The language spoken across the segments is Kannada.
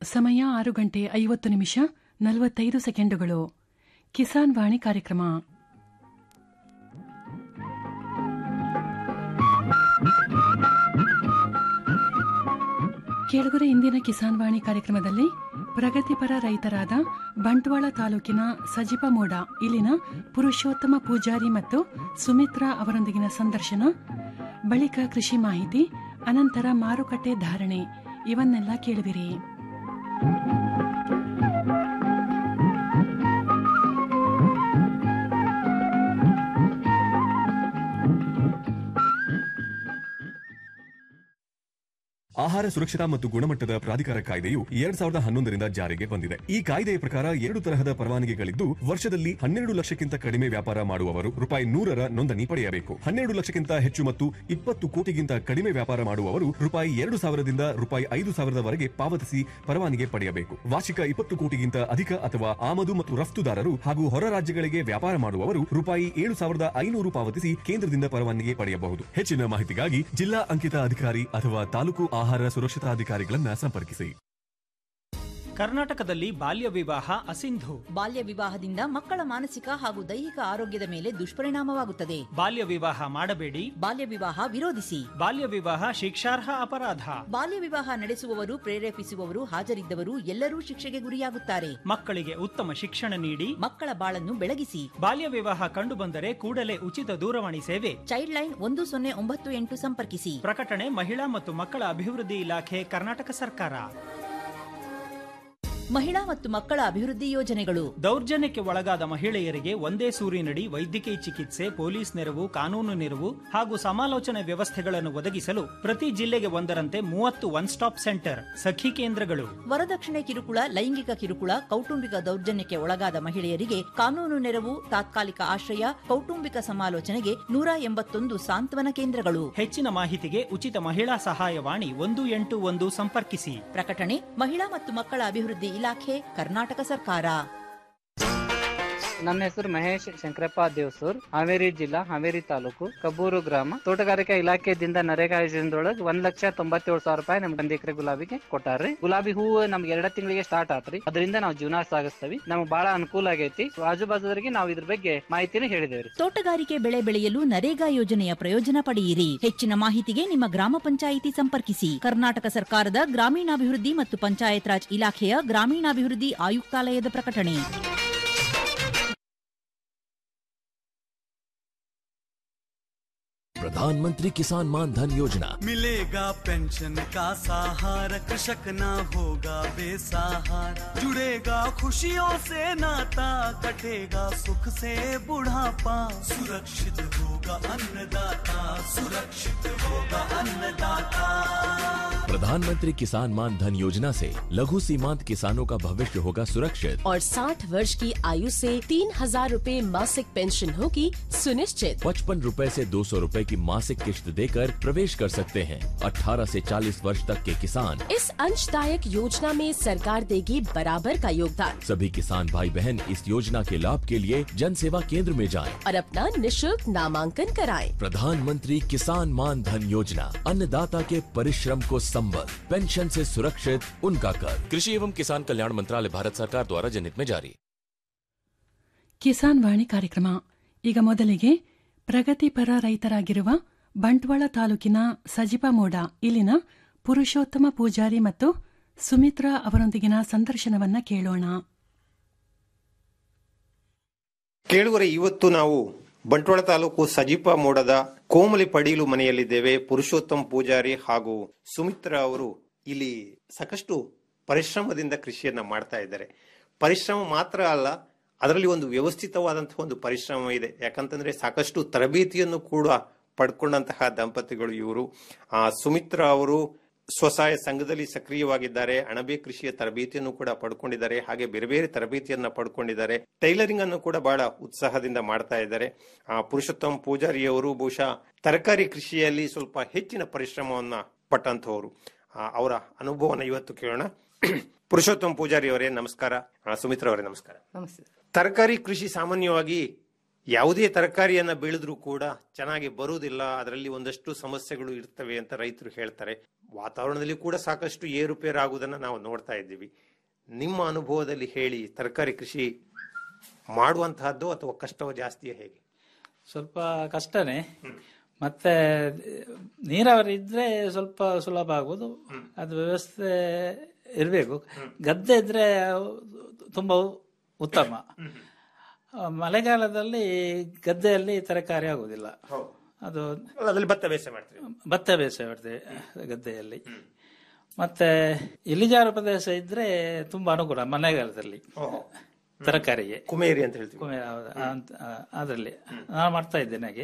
ಸಮಯ ಆರು ಗಂಟೆ ಐವತ್ತು ನಿಮಿಷ ನಲವತ್ತೈದು ಸೆಕೆಂಡುಗಳು ಕಿಸಾನ್ ವಾಣಿ ಕಾರ್ಯಕ್ರಮ ಕೇಳುಗರೆ ಇಂದಿನ ಕಿಸಾನ್ ವಾಣಿ ಕಾರ್ಯಕ್ರಮದಲ್ಲಿ ಪ್ರಗತಿಪರ ರೈತರಾದ ಬಂಟ್ವಾಳ ತಾಲೂಕಿನ ಸಜಿಪಮೋಡ ಇಲ್ಲಿನ ಪುರುಷೋತ್ತಮ ಪೂಜಾರಿ ಮತ್ತು ಸುಮಿತ್ರಾ ಅವರೊಂದಿಗಿನ ಸಂದರ್ಶನ ಬಳಿಕ ಕೃಷಿ ಮಾಹಿತಿ ಅನಂತರ ಮಾರುಕಟ್ಟೆ ಧಾರಣೆ ಇವನ್ನೆಲ್ಲ ಕೇಳುವಿರಿ ಆಹಾರ ಸುರಕ್ಷತಾ ಮತ್ತು ಗುಣಮಟ್ಟದ ಪ್ರಾಧಿಕಾರ ಕಾಯ್ದೆಯು ಎರಡ್ ಸಾವಿರದ ಹನ್ನೊಂದರಿಂದ ಜಾರಿಗೆ ಬಂದಿದೆ ಈ ಕಾಯ್ದೆಯ ಪ್ರಕಾರ ಎರಡು ತರಹದ ಪರವಾನಗಿಗಳಿದ್ದು ವರ್ಷದಲ್ಲಿ ಹನ್ನೆರಡು ಲಕ್ಷಕ್ಕಿಂತ ಕಡಿಮೆ ವ್ಯಾಪಾರ ಮಾಡುವವರು ರೂಪಾಯಿ ನೂರರ ನೋಂದಣಿ ಪಡೆಯಬೇಕು ಹನ್ನೆರಡು ಲಕ್ಷಕ್ಕಿಂತ ಹೆಚ್ಚು ಮತ್ತು ಇಪ್ಪತ್ತು ಕೋಟಿಗಿಂತ ಕಡಿಮೆ ವ್ಯಾಪಾರ ಮಾಡುವವರು ರೂಪಾಯಿ ಎರಡು ಸಾವಿರದಿಂದ ರೂಪಾಯಿ ಐದು ಸಾವಿರದವರೆಗೆ ಪಾವತಿಸಿ ಪರವಾನಗಿ ಪಡೆಯಬೇಕು ವಾರ್ಷಿಕ ಇಪ್ಪತ್ತು ಕೋಟಿಗಿಂತ ಅಧಿಕ ಅಥವಾ ಆಮದು ಮತ್ತು ರಫ್ತುದಾರರು ಹಾಗೂ ಹೊರ ರಾಜ್ಯಗಳಿಗೆ ವ್ಯಾಪಾರ ಮಾಡುವವರು ರೂಪಾಯಿ ಏಳು ಸಾವಿರದ ಐನೂರು ಪಾವತಿಸಿ ಕೇಂದ್ರದಿಂದ ಪರವಾನಗಿ ಪಡೆಯಬಹುದು ಹೆಚ್ಚಿನ ಮಾಹಿತಿಗಾಗಿ ಜಿಲ್ಲಾ ಅಂಕಿತ ಅಧಿಕಾರಿ ಅಥವಾ ತಾಲೂಕು ಆಹಾರ ಸುರಕ್ಷತಾಧಿಕಾರಿಗಳನ್ನ ಸಂಪರ್ಕಿಸಿ ಕರ್ನಾಟಕದಲ್ಲಿ ಬಾಲ್ಯ ವಿವಾಹ ಅಸಿಂಧು ಬಾಲ್ಯ ವಿವಾಹದಿಂದ ಮಕ್ಕಳ ಮಾನಸಿಕ ಹಾಗೂ ದೈಹಿಕ ಆರೋಗ್ಯದ ಮೇಲೆ ದುಷ್ಪರಿಣಾಮವಾಗುತ್ತದೆ ಬಾಲ್ಯ ವಿವಾಹ ಮಾಡಬೇಡಿ ಬಾಲ್ಯ ವಿವಾಹ ವಿರೋಧಿಸಿ ಬಾಲ್ಯ ವಿವಾಹ ಶಿಕ್ಷಾರ್ಹ ಅಪರಾಧ ಬಾಲ್ಯ ವಿವಾಹ ನಡೆಸುವವರು ಪ್ರೇರೇಪಿಸುವವರು ಹಾಜರಿದ್ದವರು ಎಲ್ಲರೂ ಶಿಕ್ಷೆಗೆ ಗುರಿಯಾಗುತ್ತಾರೆ ಮಕ್ಕಳಿಗೆ ಉತ್ತಮ ಶಿಕ್ಷಣ ನೀಡಿ ಮಕ್ಕಳ ಬಾಳನ್ನು ಬೆಳಗಿಸಿ ಬಾಲ್ಯ ವಿವಾಹ ಕಂಡುಬಂದರೆ ಕೂಡಲೇ ಉಚಿತ ದೂರವಾಣಿ ಸೇವೆ ಚೈಲ್ಡ್ ಲೈನ್ ಒಂದು ಸೊನ್ನೆ ಒಂಬತ್ತು ಎಂಟು ಸಂಪರ್ಕಿಸಿ ಪ್ರಕಟಣೆ ಮಹಿಳಾ ಮತ್ತು ಮಕ್ಕಳ ಅಭಿವೃದ್ಧಿ ಇಲಾಖೆ ಕರ್ನಾಟಕ ಸರ್ಕಾರ ಮಹಿಳಾ ಮತ್ತು ಮಕ್ಕಳ ಅಭಿವೃದ್ಧಿ ಯೋಜನೆಗಳು ದೌರ್ಜನ್ಯಕ್ಕೆ ಒಳಗಾದ ಮಹಿಳೆಯರಿಗೆ ಒಂದೇ ಸೂರಿನಡಿ ವೈದ್ಯಕೀಯ ಚಿಕಿತ್ಸೆ ಪೊಲೀಸ್ ನೆರವು ಕಾನೂನು ನೆರವು ಹಾಗೂ ಸಮಾಲೋಚನೆ ವ್ಯವಸ್ಥೆಗಳನ್ನು ಒದಗಿಸಲು ಪ್ರತಿ ಜಿಲ್ಲೆಗೆ ಒಂದರಂತೆ ಮೂವತ್ತು ಒನ್ ಸ್ಟಾಪ್ ಸೆಂಟರ್ ಸಖಿ ಕೇಂದ್ರಗಳು ವರದಕ್ಷಿಣೆ ಕಿರುಕುಳ ಲೈಂಗಿಕ ಕಿರುಕುಳ ಕೌಟುಂಬಿಕ ದೌರ್ಜನ್ಯಕ್ಕೆ ಒಳಗಾದ ಮಹಿಳೆಯರಿಗೆ ಕಾನೂನು ನೆರವು ತಾತ್ಕಾಲಿಕ ಆಶ್ರಯ ಕೌಟುಂಬಿಕ ಸಮಾಲೋಚನೆಗೆ ನೂರ ಎಂಬತ್ತೊಂದು ಸಾಂತ್ವನ ಕೇಂದ್ರಗಳು ಹೆಚ್ಚಿನ ಮಾಹಿತಿಗೆ ಉಚಿತ ಮಹಿಳಾ ಸಹಾಯವಾಣಿ ಒಂದು ಎಂಟು ಒಂದು ಸಂಪರ್ಕಿಸಿ ಪ್ರಕಟಣೆ ಮಹಿಳಾ ಮತ್ತು ಮಕ್ಕಳ ಅಭಿವೃದ್ಧಿ ಇಲಾಖೆ ಕರ್ನಾಟಕ ಸರ್ಕಾರ ನನ್ನ ಹೆಸರು ಮಹೇಶ್ ಶಂಕರಪ್ಪ ದೇವಸೂರ್ ಹಾವೇರಿ ಜಿಲ್ಲಾ ಹಾವೇರಿ ತಾಲೂಕು ಕಬ್ಬೂರು ಗ್ರಾಮ ತೋಟಗಾರಿಕಾ ಇಲಾಖೆದಿಂದ ನರೇಗಾ ಯೋಜನೆದೊಳಗೆ ಒಂದ್ ಲಕ್ಷ ತೊಂಬತ್ತೇಳು ಸಾವಿರ ರೂಪಾಯಿ ನಮ್ಗೆ ಒಂದ್ ಎಕರೆ ಗುಲಾಬಿಗೆ ಕೊಟ್ಟಾರ್ರಿ ಗುಲಾಬಿ ಹೂವು ನಮ್ಗೆ ಎರಡ ತಿಂಗಳಿಗೆ ಸ್ಟಾರ್ಟ್ ಆತ್ರಿ ಅದರಿಂದ ನಾವು ಜೀವನ ಸಾಗಿಸ್ತೀವಿ ನಮ್ಗೆ ಬಹಳ ಅನುಕೂಲ ಆಗೈತಿ ಆಜು ಬಾಜುದವರಿಗೆ ನಾವು ಇದ್ರ ಬಗ್ಗೆ ಮಾಹಿತಿನ ಹೇಳಿದೇವ್ರಿ ತೋಟಗಾರಿಕೆ ಬೆಳೆ ಬೆಳೆಯಲು ನರೇಗಾ ಯೋಜನೆಯ ಪ್ರಯೋಜನ ಪಡೆಯಿರಿ ಹೆಚ್ಚಿನ ಮಾಹಿತಿಗೆ ನಿಮ್ಮ ಗ್ರಾಮ ಪಂಚಾಯಿತಿ ಸಂಪರ್ಕಿಸಿ ಕರ್ನಾಟಕ ಸರ್ಕಾರದ ಗ್ರಾಮೀಣಾಭಿವೃದ್ಧಿ ಮತ್ತು ಪಂಚಾಯತ್ ರಾಜ್ ಇಲಾಖೆಯ ಗ್ರಾಮೀಣಾಭಿವೃದ್ಧಿ ಆಯುಕ್ತಾಲಯದ ಪ್ರಕಟಣೆ प्रधानमंत्री किसान मान धन योजना मिलेगा पेंशन का सहारा कृषक ना होगा बेसहारा जुड़ेगा खुशियों से नाता कटेगा सुख से बुढ़ापा सुरक्षित होगा अन्नदाता सुरक्षित होगा अन्नदाता प्रधानमंत्री किसान मान धन योजना से लघु सीमांत किसानों का भविष्य होगा सुरक्षित और 60 वर्ष की आयु से तीन हजार रूपए मासिक पेंशन होगी सुनिश्चित पचपन रूपए ऐसी दो सौ रूपए की मासिक किश्त देकर प्रवेश कर सकते हैं 18 से 40 वर्ष तक के किसान इस अंशदायक योजना में सरकार देगी बराबर का योगदान सभी किसान भाई बहन इस योजना के लाभ के लिए जन सेवा केंद्र में जाएं। और अपना निशुल्क नामांकन कराएं। प्रधानमंत्री किसान मान धन योजना अन्नदाता के परिश्रम को संबल पेंशन से सुरक्षित उनका कर कृषि एवं किसान कल्याण मंत्रालय भारत सरकार द्वारा जनहित में जारी ಕಿಸಾನ್ ವಾಣಿ ಕಾರ್ಯಕ್ರಮ ಈಗ ಮೊದಲಿಗೆ ಪ್ರಗತಿಪರ ರೈತರಾಗಿರುವ ಬಂಟ್ವಾಳ ತಾಲೂಕಿನ ಸಜಿಪಮೋಡ ಇಲ್ಲಿನ ಪುರುಷೋತ್ತಮ ಪೂಜಾರಿ ಮತ್ತು ಸುಮಿತ್ರಾ ಅವರೊಂದಿಗಿನ ಸಂದರ್ಶನವನ್ನ ಕೇಳೋಣ ಕೇಳುವರೆ ಇವತ್ತು ನಾವು ಬಂಟ್ವಾಳ ತಾಲೂಕು ಸಜಿಪ ಮೋಡದ ಕೋಮಲಿ ಪಡೀಲು ಮನೆಯಲ್ಲಿದ್ದೇವೆ ಪುರುಷೋತ್ತಮ್ ಪೂಜಾರಿ ಹಾಗೂ ಸುಮಿತ್ರಾ ಅವರು ಇಲ್ಲಿ ಸಾಕಷ್ಟು ಪರಿಶ್ರಮದಿಂದ ಕೃಷಿಯನ್ನ ಮಾಡ್ತಾ ಇದ್ದಾರೆ ಪರಿಶ್ರಮ ಮಾತ್ರ ಅಲ್ಲ ಅದರಲ್ಲಿ ಒಂದು ವ್ಯವಸ್ಥಿತವಾದಂತಹ ಒಂದು ಪರಿಶ್ರಮ ಇದೆ ಯಾಕಂತಂದ್ರೆ ಸಾಕಷ್ಟು ತರಬೇತಿಯನ್ನು ಕೂಡ ಪಡ್ಕೊಂಡಂತಹ ದಂಪತಿಗಳು ಇವರು ಆ ಸುಮಿತ್ರಾ ಅವರು ಸ್ವಸಹಾಯ ಸಂಘದಲ್ಲಿ ಸಕ್ರಿಯವಾಗಿದ್ದಾರೆ ಅಣಬೆ ಕೃಷಿಯ ತರಬೇತಿಯನ್ನು ಕೂಡ ಪಡ್ಕೊಂಡಿದ್ದಾರೆ ಹಾಗೆ ಬೇರೆ ಬೇರೆ ತರಬೇತಿಯನ್ನ ಪಡ್ಕೊಂಡಿದ್ದಾರೆ ಟೈಲರಿಂಗ್ ಅನ್ನು ಕೂಡ ಬಹಳ ಉತ್ಸಾಹದಿಂದ ಮಾಡ್ತಾ ಇದ್ದಾರೆ ಆ ಪುರುಷೋತ್ತಮ್ ಪೂಜಾರಿ ಅವರು ಬಹುಶಃ ತರಕಾರಿ ಕೃಷಿಯಲ್ಲಿ ಸ್ವಲ್ಪ ಹೆಚ್ಚಿನ ಪರಿಶ್ರಮವನ್ನ ಪಟ್ಟಂತವರು ಆ, ಅವರ ಅನುಭವನ ಇವತ್ತು ಕೇಳೋಣ ಪುರುಷೋತ್ತಮ್ ಪೂಜಾರಿ ಅವರೇ ನಮಸ್ಕಾರ ಆ, ಸುಮಿತ್ರಾ ಅವರೇ ನಮಸ್ಕಾರ ನಮಸ್ತೆ ತರಕಾರಿ ಕೃಷಿ ಸಾಮಾನ್ಯವಾಗಿ ಯಾವುದೇ ತರಕಾರಿಯನ್ನ ಬೆಳೆದ್ರೂ ಕೂಡ ಚೆನ್ನಾಗಿ ಬರುವುದಿಲ್ಲ ಅದರಲ್ಲಿ ಒಂದಷ್ಟು ಸಮಸ್ಯೆಗಳು ಇರ್ತವೆ ಅಂತ ರೈತರು ಹೇಳ್ತಾರೆ ವಾತಾವರಣದಲ್ಲಿ ಕೂಡ ಸಾಕಷ್ಟು ಏರುಪೇರು ಆಗುವುದನ್ನ ನಾವು ನೋಡ್ತಾ ಇದ್ದೀವಿ ನಿಮ್ಮ ಅನುಭವದಲ್ಲಿ ಹೇಳಿ ತರಕಾರಿ ಕೃಷಿ ಮಾಡುವಂತಹದ್ದು ಅಥವಾ ಕಷ್ಟವೋ ಜಾಸ್ತಿಯೇ ಹೇಗೆ ಸ್ವಲ್ಪ ಕಷ್ಟನೇ ಮತ್ತೆ ನೀರಾವರಿ ಇದ್ರೆ ಸ್ವಲ್ಪ ಸುಲಭ ಆಗುದು ಅದು ವ್ಯವಸ್ಥೆ ಇರಬೇಕು ಗದ್ದೆ ಇದ್ರೆ ತುಂಬಾ ಉತ್ತಮ ಆ, ಮಳೆಗಾಲದಲ್ಲಿ ಗದ್ದೆಯಲ್ಲಿ ತರಕಾರಿ ಆಗುದಿಲ್ಲ ಅದು ಅದ್ರಲ್ಲಿ ಭತ್ತ ಬೇಸಾಯ ಮಾಡ್ತೀವಿ ಭತ್ತ ಬೇಸಾಯ ಮಾಡ್ತೇವೆ ಗದ್ದೆಯಲ್ಲಿ ಮತ್ತೆ ಇಳಿಜಾರು ಪ್ರದೇಶ ಇದ್ರೆ ತುಂಬಾ ಅನುಕೂಲ ಮಳೆಗಾಲದಲ್ಲಿ ತರಕಾರಿಗೆ ಕುಮೇರಿ ಅಂತ ಹೇಳ್ತೀವಿ ಕುಮೆ- ಹೌದು, ಅಂತ- ಆ, ಅದರಲ್ಲಿ ನಾನು ಮಾಡ್ತಾ ಇದ್ದೇನೆ ಹಾಗೆ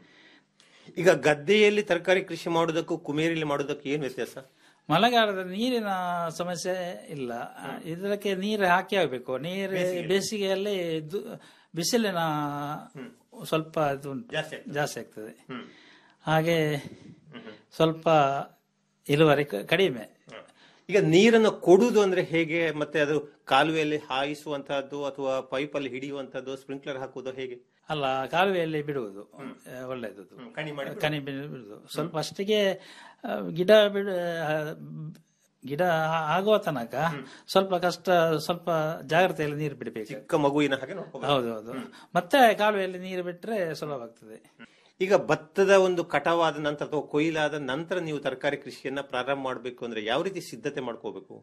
ಈಗ ಗದ್ದೆಯಲ್ಲಿ ತರಕಾರಿ ಕೃಷಿ ಮಾಡುವುದಕ್ಕೂ ಕುಮೇರಿಲಿ ಮಾಡುವುದಕ್ಕೂ ಏನು ವ್ಯತ್ಯಾಸ ಮಳೆಗಾಲದಲ್ಲಿ ನೀರಿನ ಸಮಸ್ಯೆ ಇಲ್ಲ ಆ, ಇದಕ್ಕೆ ನೀರು ಹಾಕಿ ಆಗ್ಬೇಕು ನೀರು ಬೇಸಿಗೆಯಲ್ಲಿ ದು- ಬಿಸಿಲಿನ ಸ್ವಲ್ಪ ಇದು ಉಂಟು ಜಾಸ್ತಿ ಆಗ್ತದೆ ಹಾಗೆ ಸ್ವಲ್ಪ ಇಳುವರಿ ಕ- ಕಡಿಮೆ ಈಗ ನೀರನ್ನು ಕೊಡುವುದು ಅಂದ್ರೆ ಹೇಗೆ ಮತ್ತೆ ಅದು ಕಾಲುವೆಯಲ್ಲಿ ಹಾಯಿಸುವಂತಹದ್ದು ಅಥವಾ ಪೈಪ್ ಅಲ್ಲಿ ಹಿಡಿಯುವಂತಹದ್ದು ಸ್ಪ್ರಿಂಕ್ಲರ್ ಹಾಕುವುದು ಹೇಗೆ ಅಲ್ಲ ಕಾಲುವೆಯಲ್ಲಿ ಬಿಡುವುದು ಆ, ಒಳ್ಳೆಯದು ಕಣಿ ಮಾಡಿ ಕಣಿ ಬಿ- ಬಿಡುವುದು ಸ್ವಲ್ಪ ಅಷ್ಟಿಗೆ ಆ, ಗಿಡ ಬಿಡ ಆ, ಗಿಡ ಆ- ಆಗುವ ತನಕ ಸ್ವಲ್ಪ ಕಷ್ಟ ಸ್ವಲ್ಪ ಜಾಗ್ರತೆಯಲ್ಲಿ ನೀರು ಬಿಡಬೇಕು ಚಿಕ್ಕ ಮಗುವಿನ ಹಾಗೆ ನೋಡ್ಕೋಬೇಕು. ಹೌದು ಹೌದು ಮತ್ತೆ ಕಾಲುವೆಯಲ್ಲಿ ನೀರು ಬಿಟ್ರೆ ಸುಲಭ ಆಗ್ತದೆ ಈಗ ಭತ್ತದ ಒಂದು ಕಟಾವಾದ ನಂತರ ಅಥವಾ ಕೊಯ್ಲಾದ ನಂತರ ನೀವು ತರಕಾರಿ ಕೃಷಿಯನ್ನ ಪ್ರಾರಂಭ ಮಾಡಬೇಕು ಅಂದ್ರೆ ಯಾವ ರೀತಿ ಸಿದ್ಧತೆ ಮಾಡ್ಕೋಬೇಕು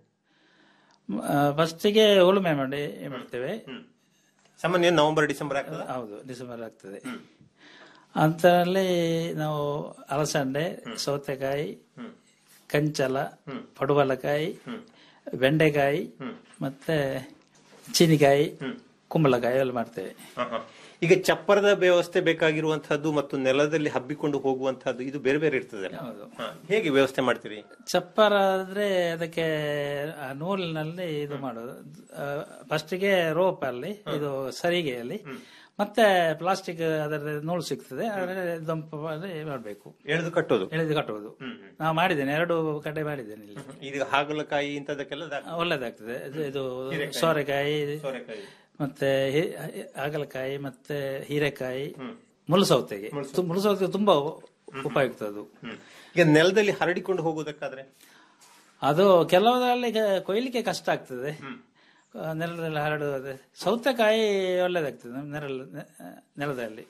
ಫಸ್ಟಿಗೆ ಉಳುಮೆ ಮಾಡಿ ಮಾಡ್ತೇವೆ ಸಾಮಾನ್ಯ ನವೆಂಬರ್ ಡಿಸೆಂಬರ್ ಆಗ್ತದೆ ಹೌದು ಡಿಸೆಂಬರ್ ಆಗ್ತದೆ ಅಂತರಲ್ಲಿ ನಾವು ಅಲಸಂಡೆ ಸೌತೆಕಾಯಿ ಕಂಚಲ ಪಡುವಲಕಾಯಿ ಬೆಂಡೆಕಾಯಿ ಮತ್ತೆ ಚೀನಿಕಾಯಿ ಕುಂಬಳಕಾಯಿ ಎಲ್ಲ ಮಾಡ್ತೇವೆ ಈಗ ಚಪ್ಪರದ ವ್ಯವಸ್ಥೆ ಬೇಕಾಗಿರುವಂತಹದ್ದು ಮತ್ತು ನೆಲದಲ್ಲಿ ಹಬ್ಬಿಕೊಂಡು ಹೋಗುವಂತಹದ್ದು ಇದು ಬೇರೆ ಬೇರೆ ಇರ್ತದೆ ಹೇಗೆ ವ್ಯವಸ್ಥೆ ಮಾಡ್ತೀರಿ ಚಪ್ಪರ ಆದ್ರೆ ಅದಕ್ಕೆ ಆ ನೂಲಿನಲ್ಲಿ ಇದು ಮಾಡೋದು ಫಸ್ಟಿಗೆ ರೋಪ್ ಅಲ್ಲಿ ಇದು ಸರಿಗೆಯಲ್ಲಿ ಮತ್ತೆ ಪ್ಲಾಸ್ಟಿಕ್ ಅದರ ನೂಲು ಸಿಗ್ತದೆ ಅದರ ದಂಪು ಮಾಡಿ ಮಾಡಬೇಕು ಎಳೆದು ಕಟ್ಟೋದು ಎಳೆದು ಕಟ್ಟುವುದು ನಾ ಮಾಡಿದ್ದೇನೆ ಎರಡು ಕಡೆ ಮಾಡಿದ್ದೇನೆ ಇಲ್ಲಿ ಈಗ ಹಾಗಲಕಾಯಿ ಇಂಥದಕ್ಕೆಲ್ಲ ದಾ- ಒಳ್ಳೇದಾಗ್ತದೆ ಇದು- ಇದು ಹೀರೆಕಾಯಿ. ಸೋರೆಕಾಯಿ ಸೋರೆಕಾಯಿ. ಮತ್ತೆ ಹಿ- ಹಾಗಲಕಾಯಿ ಮತ್ತೆ ಹೀರೆಕಾಯಿ ಮುಳುಸೌತೆಗೆ ತು- ಮುಳುಸೌತೆಗೆ ತುಂಬಾ ಉಪಯುಕ್ತ ಅದು ಈಗ ನೆಲದಲ್ಲಿ ಹರಡಿಕೊಂಡು ಹೋಗುವುದಕ್ಕಾದ್ರೆ ಅದು ಕೆಲವರಲ್ಲಿ ಕ- ಕೊಯ್ಲಿಕ್ಕೆ ಕಷ್ಟ ಆಗ್ತದೆ ಆ, ನೆಲದಲ್ಲಿ ಹರಡುವುದು ಸೌತೆಕಾಯಿ ಒಳ್ಳೇದಾಗ್ತದೆ ನೆರಳು ನೆ- ನೆಲದಲ್ಲಿ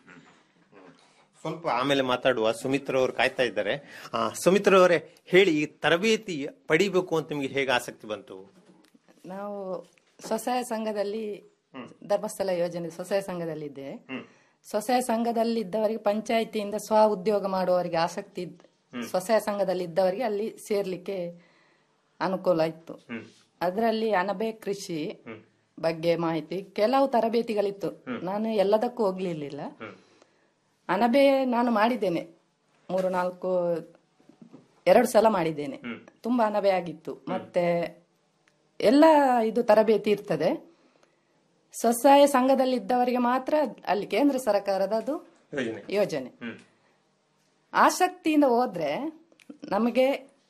ಸ್ವಲ್ಪ ಆಮೇಲೆ ಮಾತಾಡುವ ಸುಮಿತ್ರ ಅವರು ಕಾಯ್ತಾ ಇದ್ದಾರೆ ಆ, ಸುಮಿತ್ರ ಅವರೇ ಹೇಳಿ ಈ ತರಬೇತಿ ಪಡಿಬೇಕು ಅಂತ ನಿಮ್ಗೆ ಹೇಗೆ ಆಸಕ್ತಿ ಬಂತು ನಾವು ಸ್ವಸಹಾಯ ಸಂಘದಲ್ಲಿ ಧರ್ಮಸ್ಥಳ ಯೋಜನೆ ಸ್ವಸಹಾಯ ಸಂಘದಲ್ಲಿದ್ದೆ ಸ್ವಸಹಾಯ ಸಂಘದಲ್ಲಿ ಇದ್ದವರಿಗೆ ಪಂಚಾಯಿತಿಯಿಂದ ಸ್ವ ಉದ್ಯೋಗ ಮಾಡುವವರಿಗೆ ಆಸಕ್ತಿ ಇದ್ದ ಸ್ವಸಹಾಯ ಸಂಘದಲ್ಲಿ ಇದ್ದವರಿಗೆ ಅಲ್ಲಿ ಸೇರ್ಲಿಕ್ಕೆ ಅನುಕೂಲ ಇತ್ತು ಅದರಲ್ಲಿ ಅಣಬೆ ಕೃಷಿ ಬಗ್ಗೆ ಮಾಹಿತಿ ಕೆಲವು ತರಬೇತಿಗಳಿತ್ತು ನಾನು ಎಲ್ಲದಕ್ಕೂ ಹೋಗ್ಲಿರ್ಲಿಲ್ಲ ಅಣಬೆ ನಾನು ಮಾಡಿದ್ದೇನೆ ಮೂರು ನಾಲ್ಕು ಎರಡು ಸಲ ಮಾಡಿದ್ದೇನೆ ತುಂಬಾ ಅಣಬೆ ಆಗಿತ್ತು ಮತ್ತೆ ಎಲ್ಲ ಇದು ತರಬೇತಿ ಇರ್ತದೆ ಸ್ವಸಹಾಯ ಸಂಘದಲ್ಲಿ ಇದ್ದವರಿಗೆ ಮಾತ್ರ ಅಲ್ಲಿ ಕೇಂದ್ರ ಸರ್ಕಾರದ ಅದು ಯೋಜನೆ ಯೋಜನೆ ಆಸಕ್ತಿಯಿಂದ ಹೋದ್ರೆ ನಮಗೆ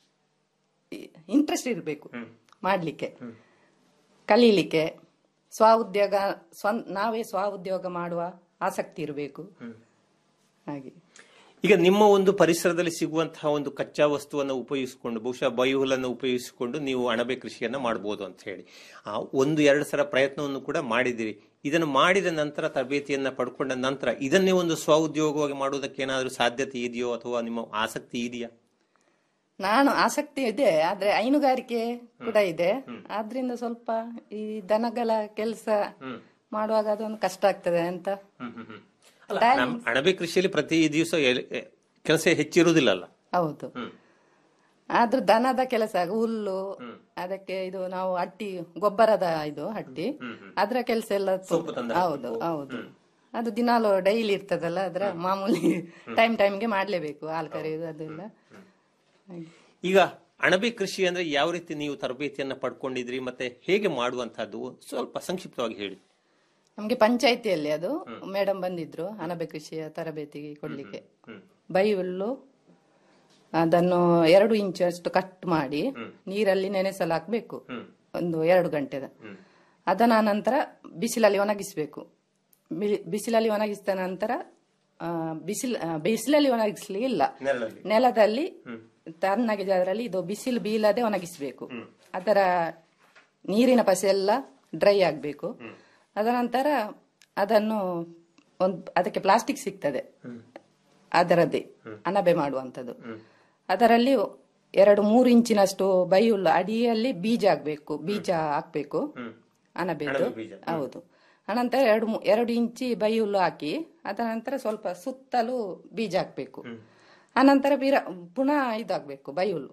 ಇಂಟ್ರೆಸ್ಟ್ ಇರಬೇಕು ಮಾಡ್ಲಿಕ್ಕೆ ಕಲೀಲಿಕ್ಕೆ ಸ್ವ ಉದ್ಯೋಗ ಸ್ವ ನಾವೇ ಸ್ವ ಉದ್ಯೋಗ ಮಾಡುವ ಆಸಕ್ತಿ ಇರಬೇಕು ಹಾಗೆ ಈಗ ನಿಮ್ಮ ಒಂದು ಪರಿಸರದಲ್ಲಿ ಸಿಗುವಂತಹ ಒಂದು ಕಚ್ಚಾ ವಸ್ತುವನ್ನು ಉಪಯೋಗಿಸಿಕೊಂಡು ಬಹುಶಃ ಬಯೋಹುಲನ್ನು ಉಪಯೋಗಿಸಿಕೊಂಡು ನೀವು ಅಣಬೆ ಕೃಷಿಯನ್ನ ಮಾಡಬಹುದು ಅಂತ ಹೇಳಿ ಆ ಒಂದು ಎರಡು ಸಲ ಪ್ರಯತ್ನವನ್ನು ಕೂಡ ಮಾಡಿದಿರಿ ಇದನ್ನು ಮಾಡಿದ ನಂತರ ತರಬೇತಿಯನ್ನ ಪಡ್ಕೊಂಡ ನಂತರ ಇದನ್ನೇ ಒಂದು ಸ್ವ ಉದ್ಯೋಗವಾಗಿ ಮಾಡುವುದಕ್ಕೆ ಏನಾದರೂ ಸಾಧ್ಯತೆ ಇದೆಯೋ ಅಥವಾ ನಿಮ್ಮ ಆಸಕ್ತಿ ಇದೆಯಾ ನಾನು ಆಸಕ್ತಿ ಇದೆ ಆದ್ರೆ ಹೈನುಗಾರಿಕೆ ಕೂಡ ಇದೆ ಆದ್ರಿಂದ ಸ್ವಲ್ಪ ಈ ದನಗಳ ಕೆಲಸ ಮಾಡುವಾಗ ಅದೊಂದು ಕಷ್ಟ ಆಗ್ತದೆ ಅಂತ ಅಲ್ಲ ನಮ್ಮ ಅಣಬೆ ಕೃಷಿಯಲ್ಲಿ ಪ್ರತಿ ದಿವಸ ಕೆಲಸ ಹೆಚ್ಚಿರುವುದಿಲ್ಲಲ್ಲ ಹೌದು ಆದ್ರೂ ದನದ ಕೆಲಸ ಹುಲ್ಲು ಅದಕ್ಕೆ ಇದು ನಾವು ಹಟ್ಟಿ ಗೊಬ್ಬರದ ಇದು ಹಟ್ಟಿ ಅದ್ರ ಕೆಲಸ ಎಲ್ಲ ತು- ಹೌದು ಹೌದು ಅದು ದಿನಾಲು ಡೈಲಿ ಇರ್ತದಲ್ಲ ಅದ್ರ ಮಾಮೂಲಿ ಟೈಮ್ ಟೈಮ್ಗೆ ಮಾಡ್ಲೇಬೇಕು ಹಾಲು ಕರೆಯುವುದು ಅದೆಲ್ಲ ಹಾಗೆ. ಈಗ ಅಣಬೆ ಕೃಷಿ ಅಂದ್ರೆ ಯಾವ ರೀತಿ ನೀವು ತರಬೇತಿಯನ್ನ ಪಡ್ಕೊಂಡಿದ್ರಿ ಮತ್ತೆ ಹೇಗೆ ಮಾಡುವಂತಹದ್ದು ಸ್ವಲ್ಪ ಸಂಕ್ಷಿಪ್ತವಾಗಿ ಹೇಳಿ ನಮ್ಗೆ ಪಂಚಾಯಿತಿಯಲ್ಲಿ ಅದು ಮೇಡಮ್ ಬಂದಿದ್ರು ಅಣಬೆ ಕೃಷಿಯ ತರಬೇತಿಗೆ ಕೊಡ್ಲಿಕ್ಕೆ ಬೈ ಹುಲ್ಲು ಅದನ್ನು ಎರಡು ಇಂಚು ಅಷ್ಟು ಕಟ್ ಮಾಡಿ ನೀರಲ್ಲಿ ನೆನೆಸಲು ಹಾಕ್ಬೇಕು ಒಂದು ಎರಡು ಗಂಟೆದ ಅದನ್ನ ನಂತರ ಬಿಸಿಲಲ್ಲಿ ಒಣಗಿಸ್ಬೇಕು ಬಿ- ಬಿಸಿಲಲ್ಲಿ ಒಣಗಿಸಿದ ನಂತರ ಆ, ಬಿಸಿಲ್ ಆ, ಬಿಸಿಲಲ್ಲಿ ಒಣಗಿಸ್ಲಿಕ್ಕೆ ಇಲ್ಲ ನೆರಳಲ್ಲಿ. ನೆಲದಲ್ಲಿ ತಣ್ಣಗೆ ಜಾಗದಲ್ಲಿ ಇದು ಬಿಸಿಲು ಬೀಳದೆ ಒಣಗಿಸಬೇಕು ಅದರ ನೀರಿನ ಪಸೆ ಎಲ್ಲ ಡ್ರೈ ಆಗಬೇಕು ಅದರ ನಂತರ ಅದನ್ನು ಒಂದು ಅದಕ್ಕೆ ಪ್ಲಾಸ್ಟಿಕ್ ಸಿಗ್ತದೆ ಅದರದ್ದೇ ಅಣಬೆ ಮಾಡುವಂಥದ್ದು ಅದರಲ್ಲಿ ಎರಡು ಮೂರು ಇಂಚಿನಷ್ಟು ಬೈಯುಳ್ಳು ಅಡಿಯಲ್ಲಿ ಬೀಜ ಹಾಕ್ಬೇಕು ಬೀಜ ಹಾಕ್ಬೇಕು ಅಣಬೆದು ಅಣಬೆ ಬೀಜ. ಹೌದು ಅನಂತರ ಎರಡು ಮೂ- ಎರಡು ಇಂಚಿ ಬೈಯುಳ್ಳು ಹಾಕಿ ಅದರ ನಂತರ ಸ್ವಲ್ಪ ಸುತ್ತಲೂ ಬೀಜ ಹಾಕ್ಬೇಕು ಅನಂತರ ಬೀರ ಪುನಃ ಇದಾಗಬೇಕು ಬೈಯುಳ್ಳು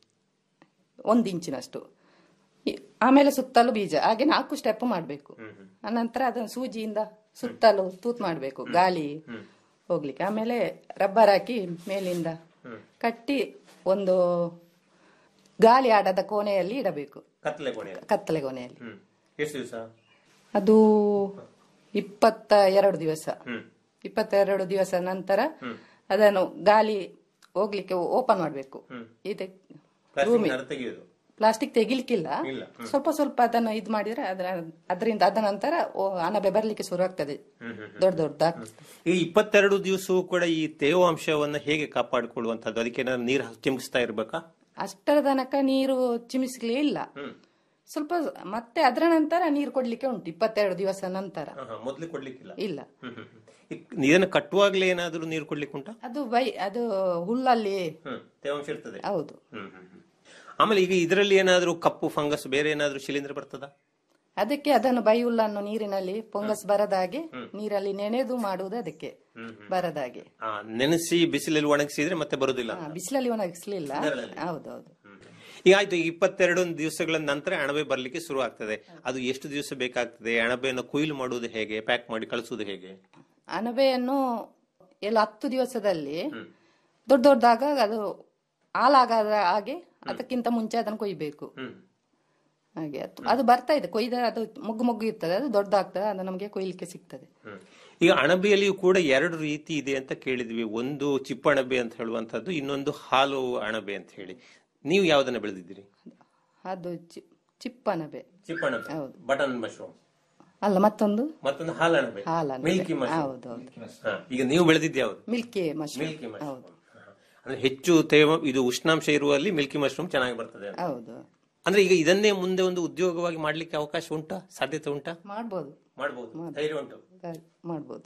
ಒಂದು ಇಂಚಿನಷ್ಟು ಈ- ಆಮೇಲೆ ಸುತ್ತಲೂ ಬೀಜ ಹಾಗೆ ನಾಲ್ಕು ಸ್ಟೆಪ್ ಮಾಡಬೇಕು ಅನಂತರ ಅದನ್ನು ಸೂಜಿಯಿಂದ ಸುತ್ತಲೂ ತೂತ್ ಮಾಡಬೇಕು ಗಾಳಿ ಹೋಗ್ಲಿಕ್ಕೆ ಆಮೇಲೆ ರಬ್ಬರ್ ಹಾಕಿ ಮೇಲಿಂದ ಕಟ್ಟಿ ಒಂದು ಗಾಳಿ ಆಡದ ಕೋಣೆಯಲ್ಲಿ ಇಡಬೇಕು ಕತ್ತಲೆ ಕೋಣೆ ಕತ್ತಲೆ ಕೋಣೆಯಲ್ಲಿ ಹ್ಮ್ ಎಷ್ಟು ದಿವಸ ಅದು ಇಪ್ಪತ್ತ ಎರಡು ದಿವಸ ಇಪ್ಪತ್ತೆರಡು ದಿವಸ ನಂತರ ಅದನ್ನು ಗಾಳಿ ಹೋಗ್ಲಿಕ್ಕೆ ಓಪನ್ ಮಾಡಬೇಕು ಇದೆ ರೂಮಿ ಪ್ಲಾಸ್ಟಿಕ್ ತೆಗೆಯುದು ಪ್ಲಾಸ್ಟಿಕ್ ತೆಗಿಲಿಕ್ಕಿಲ್ಲ ಇಲ್ಲ. ಸ್ವಲ್ಪ ಸ್ವಲ್ಪ ಅದನ್ನು ಇದು ಮಾಡಿದ್ರೆ ಅದರ ಅದರಿಂದ ಅದ ನಂತರ ಓ, ಅಣಬೆ ಬರ್ಲಿಕ್ಕೆ ಶುರು ಆಗ್ತದೆ ದೊಡ್ಡ ದೊಡ್ಡ ಈ ಇಪ್ಪತ್ತೆರಡು ದಿವಸವೂ ಕೂಡ ಈ ತೇವಾಂಶವನ್ನ ಹೇಗೆ ಕಾಪಾಡಿಕೊಳ್ಳುವಂತದ್ದು ಅದಕ್ಕೆ ಏನಾದ್ರು ನೀರು ಚಿಮುಕಿಸ್ತಾ ಇರ್ಬೇಕಾ ಅಷ್ಟರ ತನಕ ನೀರು ಚಿಮಿಸ್ಲಿಕ್ಕೆ ಇಲ್ಲ ಸ್ವಲ್ಪ ಮತ್ತೆ ಅದರ ನಂತರ ನೀರು ಕೊಡ್ಲಿಕ್ಕೆ ಉಂಟು ಇಪ್ಪತ್ತೆರಡು ದಿವಸ ನಂತರ ಮೊದ್ಲು ಕೊಡ್ಲಿಕ್ಕಿಲ್ಲ ಇಲ್ಲ ಹ್ಮ್, ಹ್ಮ್, ಹ್ಮ್. ಈ ನೀರನ್ನು ಕಟ್ಟುವಾಗ್ಲೇ ಏನಾದ್ರೂ ನೀರು ಕೊಡ್ಲಿಕ್ಕೆ ಉಂಟಾ ಅದು ಬೈ ಅದು ಹುಲ್ಲಲ್ಲಿ ಹ್ಮ್ ತೇವಾಂಶ ಇರ್ತದೆ ಹೌದು ಹ್ಮ್, ಹ್ಮ್, ಹ್ಮ್. ಆಮೇಲೆ ಈಗ ಇದರಲ್ಲಿ ಏನಾದ್ರೂ ಕಪ್ಪು ಫಂಗಸ್ ಬೇರೆ ಏನಾದ್ರೂ ಶಿಲೀಂಧ್ರ ಬರ್ತದ ಅದಕ್ಕೆ ಅದನ್ನು ಬೈ ಹುಲ್ಲನ್ನು ನೀರಿನಲ್ಲಿ ಪೊಂಗಸ್ ಬರದಾಗೆ ನೀರಲ್ಲಿ ನೆನೆದು ಮಾಡುವುದು ಅದಕ್ಕೆ ಬರದಾಗೆ ಆ, ನೆನೆಸಿ ಬಿಸಿಲಲ್ಲಿ ಒಣಗಿಸಿದ್ರೆ ಮತ್ತೆ ಬರುದಿಲ್ಲ ಹಾ, ಬಿಸಿಲಲ್ಲಿ ಒಣಗಿಸ್ಲಿಲ್ಲ ನೆರಳಲ್ಲಿ. ಹೌದೌದು ಈಗ ಆಯ್ತು ಈಗ ಇಪ್ಪತ್ತೆರಡು ದಿವಸಗಳ ನಂತರ ಅಣಬೆ ಬರ್ಲಿಕ್ಕೆ ಶುರು ಆಗ್ತದೆ ಅದು ಎಷ್ಟು ದಿವಸ ಬೇಕಾಗ್ತದೆ ಅಣಬೆಯನ್ನು ಕೊಯ್ಲು ಮಾಡುವುದು ಹೇಗೆ ಪ್ಯಾಕ್ ಮಾಡಿ ಕಳಿಸುವುದು ಹೇಗೆ ಅಣಬೆಯನ್ನು ಎಲ್ಲ ಹತ್ತು ದಿವಸದಲ್ಲಿ ದೊಡ್ಡ ದೊಡ್ಡದಾಗ ಅದು ಹಾಲಾಗದ ಹಾಗೆ ಅದಕ್ಕಿಂತ ಮುಂಚೆ ಅದನ್ನು ಕೊಯ್ಬೇಕು ಹಾಗೆ ಅದು- ಅದು ಬರ್ತಾ ಇದೆ ಕೊಯ್ದ ಅದು ಮೊಗ್ಗು ಮೊಗ್ಗು ಇರ್ತದೆ ಅದು ದೊಡ್ಡದಾಗ್ತದೆ ಅದು ನಮಗೆ ಕೊಯ್ಲಿಕ್ಕೆ ಸಿಗ್ತದೆ ಈಗ ಅಣಬೆಯಲ್ಲಿಯೂ ಕೂಡ ಎರಡು ರೀತಿ ಇದೆ ಅಂತ ಕೇಳಿದ್ವಿ ಒಂದು ಚಿಪ್ಪಣಬೆ ಅಂತ ಹೇಳುವಂತದ್ದು ಇನ್ನೊಂದು ಹಾಲು ಅಣಬೆ ಅಂತ ಹೇಳಿ ನೀವು ಯಾವ್ದನ್ನ ಬೆಳೆದಿದ್ದೀರಿ ಅದು ಚಿ- ಚಿಪ್ಪನಬೆ ಚಿಪ್ಪಣಬೆ ಹೌದು. ಬಟನ್ ಮಶ್ರೂಮ್ ಅಲ್ಲ ಮತ್ತೊಂದು ಮತ್ತೊಂದು ಹಾಲಣಬೆ ಹಾಲಣಬೆ. ಮಿಲ್ಕಿ ಮಶ್ರೂಮ್ ಹೌದು, ಹೌದು. ಹಾ, ಈಗ ನೀವು ಬೆಳೆದಿದ್ದು ಯಾವುದು ಮಿಲ್ಕಿ ಮಶ್ರೂಮ್ ಮಿಲ್ಕಿ ಮಶ್ರೂಮ್ ಹೌದು ಅಂದ್ರೆ ಹೆಚ್ಚು ತೇವ ಇದು ಉಷ್ಣಾಂಶ ಇರುವಲ್ಲಿ ಮಿಲ್ಕಿ ಮಶ್ರೂಮ್ ಚೆನ್ನಾಗಿ ಬರ್ತದೆ ಅಂತ. ಹೌದು ಅಂದ್ರೆ ಈಗ ಇದನ್ನೇ ಮುಂದೆ ಒಂದು ಉದ್ಯೋಗವಾಗಿ ಮಾಡ್ಲಿಕ್ಕೆ ಅವಕಾಶ ಉಂಟಾ ಸಾಧ್ಯತೆ ಉಂಟಾ ಮಾಡ್ಬೋದು ಮಾಡಬಹುದು ಧೈರ್ಯ ಉಂಟು ಮಾಡ್ಬೋದು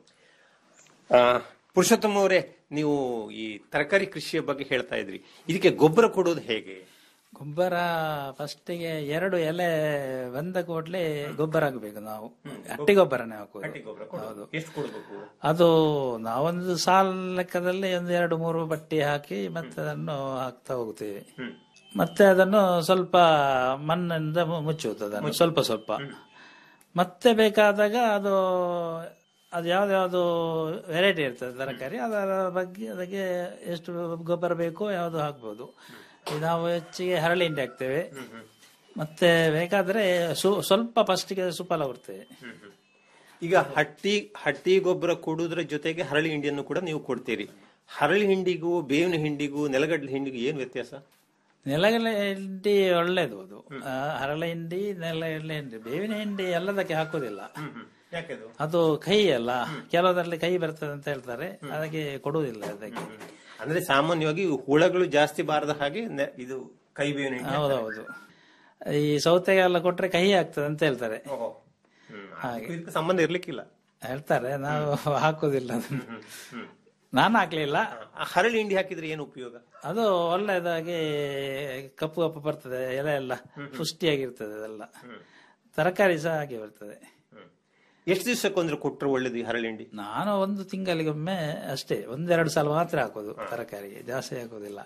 ಆ, ಪುರುಷೋತ್ತಮ ಅವರೇ ನೀವು ಈ ತರಕಾರಿ ಕೃಷಿಯ ಬಗ್ಗೆ ಹೇಳ್ತಾ ಇದ್ರಿ ಇದಕ್ಕೆ ಗೊಬ್ಬರ ಕೊಡೋದು ಹೇಗೆ ಗೊಬ್ಬರ ಫಸ್ಟಿಗೆ ಎರಡು ಎಲೆ ಬಂದ ಕೂಡಲೇ ಗೊಬ್ಬರ ಹಾಕಬೇಕು ನಾವು ಹಟ್ಟಿ ಗೊಬ್ಬರನೇ ಹಾಕುದು ಹೌದು ಎಷ್ಟು ಕೊಡಬೇಕು ಅದು ನಾವೊಂದು ಸಾಲ್ ಲೆಕ್ಕದಲ್ಲಿ ಒಂದು ಎರಡು ಮೂರು ಬಟ್ಟಿ ಹಾಕಿ ಮತ್ತೆ ಅದನ್ನು ಹಾಕ್ತಾ ಹೋಗ್ತೇವೆ ಮತ್ತೆ ಅದನ್ನು ಸ್ವಲ್ಪ ಮಣ್ಣಿಂದ ಮು- ಮುಚ್ಚುವುದು ಅದನ್ನು ಸ್ವಲ್ಪ ಸ್ವಲ್ಪ ಮತ್ತೆ ಬೇಕಾದಾಗ ಅದು ಅದು ಯಾವ್ದು ವೆರೈಟಿ ಇರ್ತದೆ ತರಕಾರಿ ಅದರ ಬಗ್ಗೆ ಅದಕ್ಕೆ ಎಷ್ಟು ಗೊಬ್ಬರ ಬೇಕೋ ಯಾವುದು ಹಾಕ್ಬೋದು ಈಗ ನಾವು ಹೆಚ್ಚಿಗೆ ಹರಳಿ ಹಿಂಡಿ ಹಾಕ್ತೇವೆ ಮತ್ತೆ ಬೇಕಾದ್ರೆ ಸು- ಸ್ವಲ್ಪ ಫಸ್ಟಿಗೆ ಸುಫಲ ಬರ್ತೇವೆ ಈಗ ಹಟ್ಟಿ ಹಟ್ಟಿ ಗೊಬ್ಬರ ಕೊಡುವುದರ ಜೊತೆಗೆ ಹರಳಿ ಹಿಂಡಿಯನ್ನು ಕೂಡ ನೀವು ಕೊಡ್ತೀರಿ ಹರಳಿ ಹಿಂಡಿಗೂ ಬೇವಿನ ಹಿಂಡಿಗೂ ನೆಲಗಡಲೆ ಹಿಂಡಿಗೂ ಏನು ವ್ಯತ್ಯಾಸ ನೆಲಗಡಲೆ ಹಿಂಡಿ ಒಳ್ಳೇದು ಅದು ಆ, ಹರಳೆ ಹಿಂಡಿ ನೆಲಗಡಲೆ ಹಿಂಡಿ ಬೇವಿನ ಹಿಂಡಿ ಎಲ್ಲದಕ್ಕೆ ಹಾಕುದಿಲ್ಲ ಯಾಕೆದು ಅದು ಕೈ ಅಲ್ಲ ಕೆಲವರಲ್ಲಿ ಕೈ ಬರ್ತದೆ ಅಂತ ಹೇಳ್ತಾರೆ ಅದಕ್ಕೆ ಕೊಡುವುದಿಲ್ಲ ಅದಕ್ಕೆ ಅಂದ್ರೆ ಸಾಮಾನ್ಯವಾಗಿ ಹುಳಗಳು ಜಾಸ್ತಿ ಬಾರದ ಹಾಗೆ ನೆ- ಇದು ಕೈ ಬೇವಿನ ಹಿಂಡಿ ಹೌದೌದು ಈ ಸೌತೆಗೆಲ್ಲ ಕೊಟ್ರೆ ಕಹಿ ಆಗ್ತದೆ ಅಂತ ಹೇಳ್ತಾರೆ ಓಹೋ. ಹ್ಮ್. ಅದಕ್ಕೂ ಇದಕ್ಕೂ ಸಂಬಂಧ ಇರ್ಲಿಕ್ಕಿಲ್ಲ ಹೇಳ್ತಾರೆ ನಾವು ಹಾಕುದಿಲ್ಲ ಅದನ್ನು ನಾನು ಹಾಕ್ಲಿಲ್ಲ ಆ ಹರಳಿ ಹಿಂಡಿ ಹಾಕಿದ್ರೆ ಏನು ಉಪಯೋಗ ಅದು ಒಳ್ಳೆದಾಗಿ ಕಪ್ಪು ಕಪ್ಪು ಬರ್ತದೆ ಎಲೆ ಎಲ್ಲ ಪುಷ್ಟಿಯಾಗಿರ್ತದೆ ಅದೆಲ್ಲ ತರಕಾರಿ ಸಹ ಹಾಗೆ ಬರ್ತದೆ ಎಷ್ಟು ದಿವಸಕ್ಕೊಂದ್ರೆ ಕೊಟ್ರೆ ಒಳ್ಳೇದು ಈ ಹರಳಿ ಹಿಂಡಿ ನಾನು ಒಂದು ತಿಂಗಳಿಗೊಮ್ಮೆ ಅಷ್ಟೇ ಒಂದೆರಡು ಸಲ ಮಾತ್ರ ಹಾಕೋದು ತರಕಾರಿಗೆ ಜಾಸ್ತಿ ಹಾಕೋದಿಲ್ಲ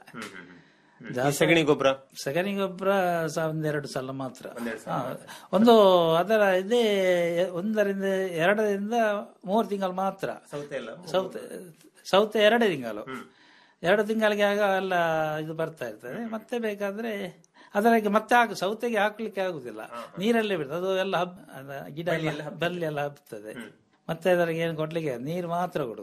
ಈ ಸಗಣಿ ಗೊಬ್ಬರ ಸಗಣಿ ಗೊಬ್ಬರ ಸಹ ಒಂದೆರಡು ಸಲ ಮಾತ್ರ ಹಾ. ಒಂದು ಅದರ ಇದೇ ಒಂದರಿಂದ ಎರಡರಿಂದ ಮೂರು ತಿಂಗಳು ಮಾತ್ರ ಸೌತೆ ಎಲ್ಲ ಸೌತೆ ಸೌತೆ ಎರಡು ತಿಂಗಳು ಎರಡು ತಿಂಗಳಿಗೆ ಆಗ ಎಲ್ಲ ಇದು ಬರ್ತಾ ಇರ್ತದೆ ಮತ್ತೆ ಬೇಕಾದ್ರೆ ಅದಕ್ಕೆ ಮತ್ತೆ ಹಾಕು ಸೌತೆಗೆ ಹಾಕ್ಲಿಕ್ಕೆ ಆಗುದಿಲ್ಲ ನೀರಲ್ಲೇ ಬಿಡ್ತದೆ ಅದು ಎಲ್ಲ ಹಬ್ ಅದ ಗಿಡ ಎಲ್ಲ ಬಲ್ಲಿ ಎಲ್ಲ ಹಬ್ತದೆ ಮತ್ತೆ ಅದರಿಗೆ ಏನು ಕೊಡ್ಲಿಕ್ಕೆ ನೀರು ಮಾತ್ರ ಕೊಡುದು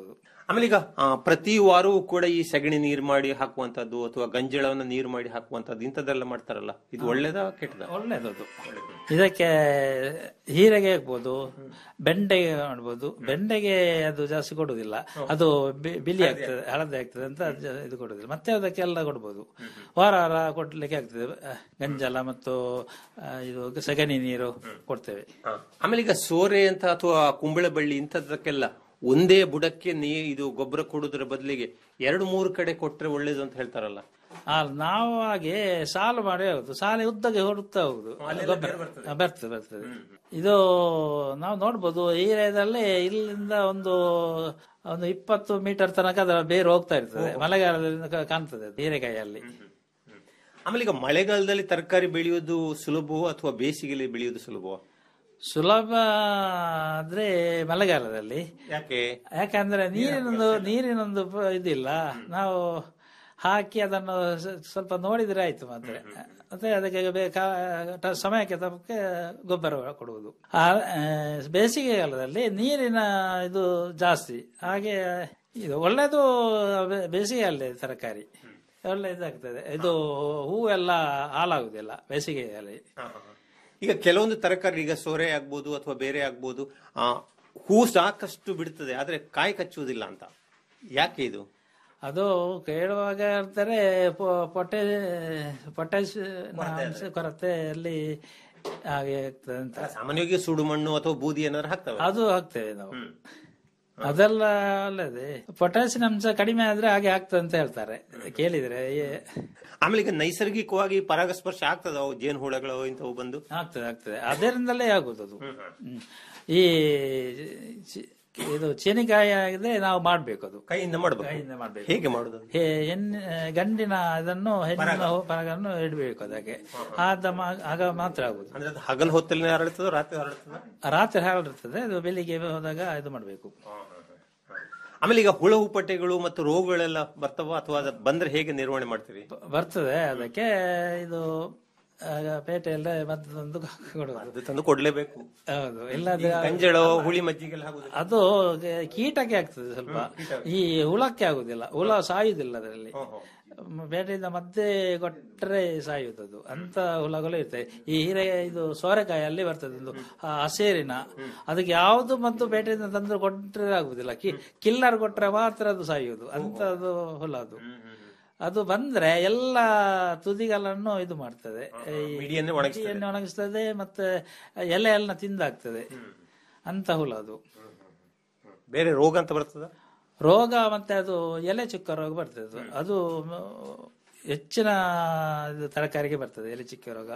ಆಮೇಲೆ ಈಗ ಆ, ಪ್ರತಿ ವಾರವೂ ಕೂಡ ಈ ಸಗಣಿ ನೀರು ಮಾಡಿ ಹಾಕುವಂತದ್ದು ಅಥವಾ ಗಂಜಳವನ್ನ ನೀರು ಮಾಡಿ ಹಾಕುವಂತದ್ದು ಇಂಥದ್ದೆಲ್ಲ ಮಾಡ್ತಾರಲ್ಲ ಇದು ಒಳ್ಳೇದಾ ಕೆಟ್ಟದ ಒಳ್ಳೇದದು ಇದಕ್ಕೆ ಹೀರೆಗೆ ಆಗ್ಬೋದು ಬೆಂಡೆಗೆ ಮಾಡ್ಬೋದು ಬೆಂಡೆಗೆ ಅದು ಜಾಸ್ತಿ ಕೊಡುದಿಲ್ಲ ಅದು ಬಿ- ಬಿಳಿ ಆಗ್ತದೆ ಹಳದಿ ಆಗ್ತದೆ ಅಂತ ಜ- ಇದು ಕೊಡುದಿಲ್ಲ ಮತ್ತೆ ಅದಕ್ಕೆಲ್ಲ ಕೊಡ್ಬೋದು ವಾರ ವಾರ ಕೊಡ್ಲಿಕ್ಕೆ ಆಗ್ತದೆ ಅಹ್, ಗಂಜಲ ಮತ್ತು ಅಹ್, ಇದು ಸಗಣಿ ನೀರು ಕೊಡ್ತೇವೆ ಆಮೇಲೆ ಈಗ ಸೋರೆ ಅಂತ ಅಥವಾ ಕುಂಬಳ ಬಳ್ಳಿ ಇಂಥದ್ದಕ್ಕೆಲ್ಲ ಒಂದೇ ಬುಡಕ್ಕೆ ನೀ ಇದು ಗೊಬ್ಬರ ಕೊಡುವುದರ ಬದಲಿಗೆ ಎರಡು ಮೂರು ಕಡೆ ಕೊಟ್ರೆ ಒಳ್ಳೇದು ಅಂತ ಹೇಳ್ತಾರಲ್ಲ ಆ, ನಾವು ಹಾಗೆ ಸಾಲು ಮಾಡಿ ಆಗುದು ಸಾಲೆ ಉದ್ದಗೆ ಹೊರಡ್ತಾ ಹೋಗುದು ಗೊಬ್ಬರ ಆ, ಬರ್ತದೆ ಬರ್ತದೆ ಇದು ನಾವು ನೋಡ್ಬೋದು ಹೀರೆದಲ್ಲಿ ಇಲ್ಲಿಂದ ಒಂದು ಒಂದು ಇಪ್ಪತ್ತು ಮೀಟರ್ ತನಕ ಅದರ ಬೇರು ಹೋಗ್ತಾ ಇರ್ತದೆ ಮಳೆಗಾಲದಲ್ಲಿ ಕ- ಕಾಣ್ತದೆ ಅದು ಹೀರೆಕಾಯಲ್ಲಿ ಆಮೇಲೆ ಈಗ ಮಳೆಗಾಲದಲ್ಲಿ ತರಕಾರಿ ಬೆಳೆಯೋದು ಸುಲಭವೋ ಅಥವಾ ಬೇಸಿಗೆಯಲ್ಲಿ ಬೆಳೆಯೋದು ಸುಲಭವೋ ಸುಲಭ ಆದ್ರೆ ಮಳೆಗಾಲದಲ್ಲಿ ಯಾಕೆ ಯಾಕಂದ್ರೆ ನೀರಿನೊಂದು ನೀರಿನೊಂದು ಪ- ಇದಿಲ್ಲ ನಾವು ಹಾಕಿ ಅದನ್ನು ಸ- ಸ್ವಲ್ಪ ನೋಡಿದ್ರೆ ಆಯ್ತು ಮಾತ್ರ ಮತ್ತೆ ಅದಕ್ಕೆ ಬೇಕಾ ಟ- ಸಮಯಕ್ಕೆ ತಕ್ಕ ಗೊಬ್ಬರ ಕೊಡುವುದು ಆ ಆ, ಬೇಸಿಗೆಗಾಲದಲ್ಲಿ ನೀರಿನ ಇದು ಜಾಸ್ತಿ ಹಾಗೆ ಇದು ಒಳ್ಳೆಯದು ಬೇ- ಬೇಸಿಗೆಯಲ್ಲೇ ತರಕಾರಿ ಒಳ್ಳೆ ಇದಾಗ್ತದೆ ಇದು ಹೂವೆಲ್ಲ ಹಾಳಾಗುದಿಲ್ಲ ಬೇಸಿಗೆಯಲ್ಲಿ ಈಗ ಕೆಲವೊಂದು ತರಕಾರಿ ಈಗ ಸೋರೆ ಆಗ್ಬೋದು ಅಥವಾ ಬೇರೆ ಆಗ್ಬೋದು ಆ ಹೂ ಸಾಕಷ್ಟು ಬಿಡ್ತದೆ ಆದ್ರೆ ಕಾಯಿ ಕಚ್ಚುವುದಿಲ್ಲ ಅಂತ ಯಾಕೆ ಇದು ಅದು ಕೇಳುವಾಗ ಹೇಳ್ತಾರೆ ಪೊ- ಪೊಟೆ ಪೊಟ್ಯಾಶ್ ಅಂಶ ಕೊರತೆಯಲ್ಲಿ ಹಾಗೆ ಆಗ್ತದೆ ಅಂತ ಸಾಮಾನ್ಯವಾಗಿ ಸುಡು ಮಣ್ಣು ಅಥವಾ ಬೂದಿ ಏನಾದ್ರು ಹಾಕ್ತವೆ ಅದು ಹಾಕ್ತೇವೆ ನಾವು ಅದೆಲ್ಲ ಅಲ್ಲದೆ ಪೊಟ್ಯಾಸಿಯಂ ಅಂಶ ಕಡಿಮೆ ಆದ್ರೆ ಹಾಗೆ ಆಗ್ತದೆ ಅಂತ ಹೇಳ್ತಾರೆ ಕೇಳಿದ್ರೆ ಏ- ಆಮೇಲೆ ಈಗ ನೈಸರ್ಗಿಕವಾಗಿ ಪರಾಗಸ್ಪರ್ಶ ಆಗ್ತದ ಅವು ಜೇನು ಹುಳಗಳು ಇಂಥವು ಬಂದು ಆಗ್ತದೆ ಆಗ್ತದೆ ಅದರಿಂದಲೇ ಆಗುದು ಅದು ಹ್ಮ್. ಈ ಚಿ- ಇದು ಚೀನಿಕಾಯಿ ಆಗಿದ್ರೆ ನಾವು ಮಾಡ್ಬೇಕು ಅದು ಕೈಯಿಂದ ಮಾಡ್ಬೇಕು ಕೈಯಿಂದ ಮಾಡ್ಬೇಕು ಹೇಗೆ ಮಾಡುದು ಹೇ- ಹೆಣ್ಣು ಗಂಡಿನ ಇದನ್ನು ಹೆಣ್ಣಿನ ಪರಾಗನ್ನು ಇಡಬೇಕು ಅದಕ್ಕೆ ಆದ ಮಾ- ಆಗ ಮಾತ್ರ ಆಗುದು ಅಂದ್ರೆ ಅದು ಹಗಲ್ ಹೊತ್ತಲ್ಲಿ ಹರಡ್ತದೋ ರಾತ್ರಿ ಹರಡ್ತದ ರಾತ್ರಿ ಹರಡಿರ್ತದೆ ಅದು ಬೆಳಿಗ್ಗೆ ಹೋದಾಗ ಇದು ಮಾಡಬೇಕು ಆಮೇಲೆ ಈಗ ಹುಳ ಹುಪ್ಪಟೆಗಳು ಮತ್ತು ರೋಗಗಳೆಲ್ಲ ಬರ್ತಾವ ಅಥವಾ ಅದು ಬಂದ್ರೆ ಹೇಗೆ ನಿರ್ವಹಣೆ ಮಾಡ್ತೀರಿ ಬರ್ತದೆ ಅದಕ್ಕೆ ಇದು ಆಗ ಪೇಟೆಯಲ್ಲೇ ಮದ್ದು ತಂದು ಕೊಡುವುದು ಅದು ತಂದು ಕೊಡ್ಲೇಬೇಕು ಹೌದು ಇಲ್ಲದ್ರೆ ಗಂಜಳ ಹುಳಿ ಮಜ್ಜಿಗೆಲ್ಲ ಹಾಕುದು ಅದು ಕೀಟಕ್ಕೆ ಆಗ್ತದೆ ಸ್ವಲ್ಪ ಈ ಹುಳಕ್ಕೆ ಆಗುದಿಲ್ಲ ಹುಳ ಸಾಯುದಿಲ್ಲ ಅದರಲ್ಲಿ ಬೇಟೆಯಿಂದ ಮದ್ದೆ ಕೊಟ್ಟರೆ ಸಾಯುವುದು ಅದು ಅಂತ ಹುಳಗಳು ಇರ್ತವೆ ಈ ಹೀರೆ ಇದು ಸೋರೆಕಾಯಲ್ಲಿ ಬರ್ತದೆ ಒಂದು ಆ ಹಸೇರಿನ ಅದಕ್ಕೆ ಯಾವುದು ಮದ್ದು ಬೇಟೆಯಿಂದ ತಂದು ಕೊಟ್ಟರೆ ಆಗುದಿಲ್ಲ ಕಿ- ಕಿಲ್ಲರ್ ಕೊಟ್ರೆ ಮಾತ್ರ ಅದು ಸಾಯುವುದು ಅಂತದ್ದು ಹುಳ ಅದು ಅದು ಬಂದ್ರೆ ಎಲ್ಲ ತುದಿಗಳನ್ನು ಇದು ಮಾಡ್ತದೆ ಈ ಮಿಡಿಯನ್ನೇ ಒಣಗಿಸ್ತದೆ. ಮಿಡಿಯನ್ನು ಒಣಗಿಸ್ತದೆ ಮತ್ತೆ ಎಲೆ ಎಲ್ಲ ತಿಂದಾಗ್ತದೆ ಅಂತ ಹುಳ ಅದು ಬೇರೆ ರೋಗ ಅಂತ ಬರ್ತದ ರೋಗ ಮತ್ತೆ ಅದು ಎಲೆ ಚುಕ್ಕ ರೋಗ ಬರ್ತದೆ ಅದು. ಅದು ಮ- ಹೆಚ್ಚಿನ ಇದು ತರಕಾರಿಗೆ ಬರ್ತದೆ ಎಲೆ ಚುಕ್ಕ ರೋಗ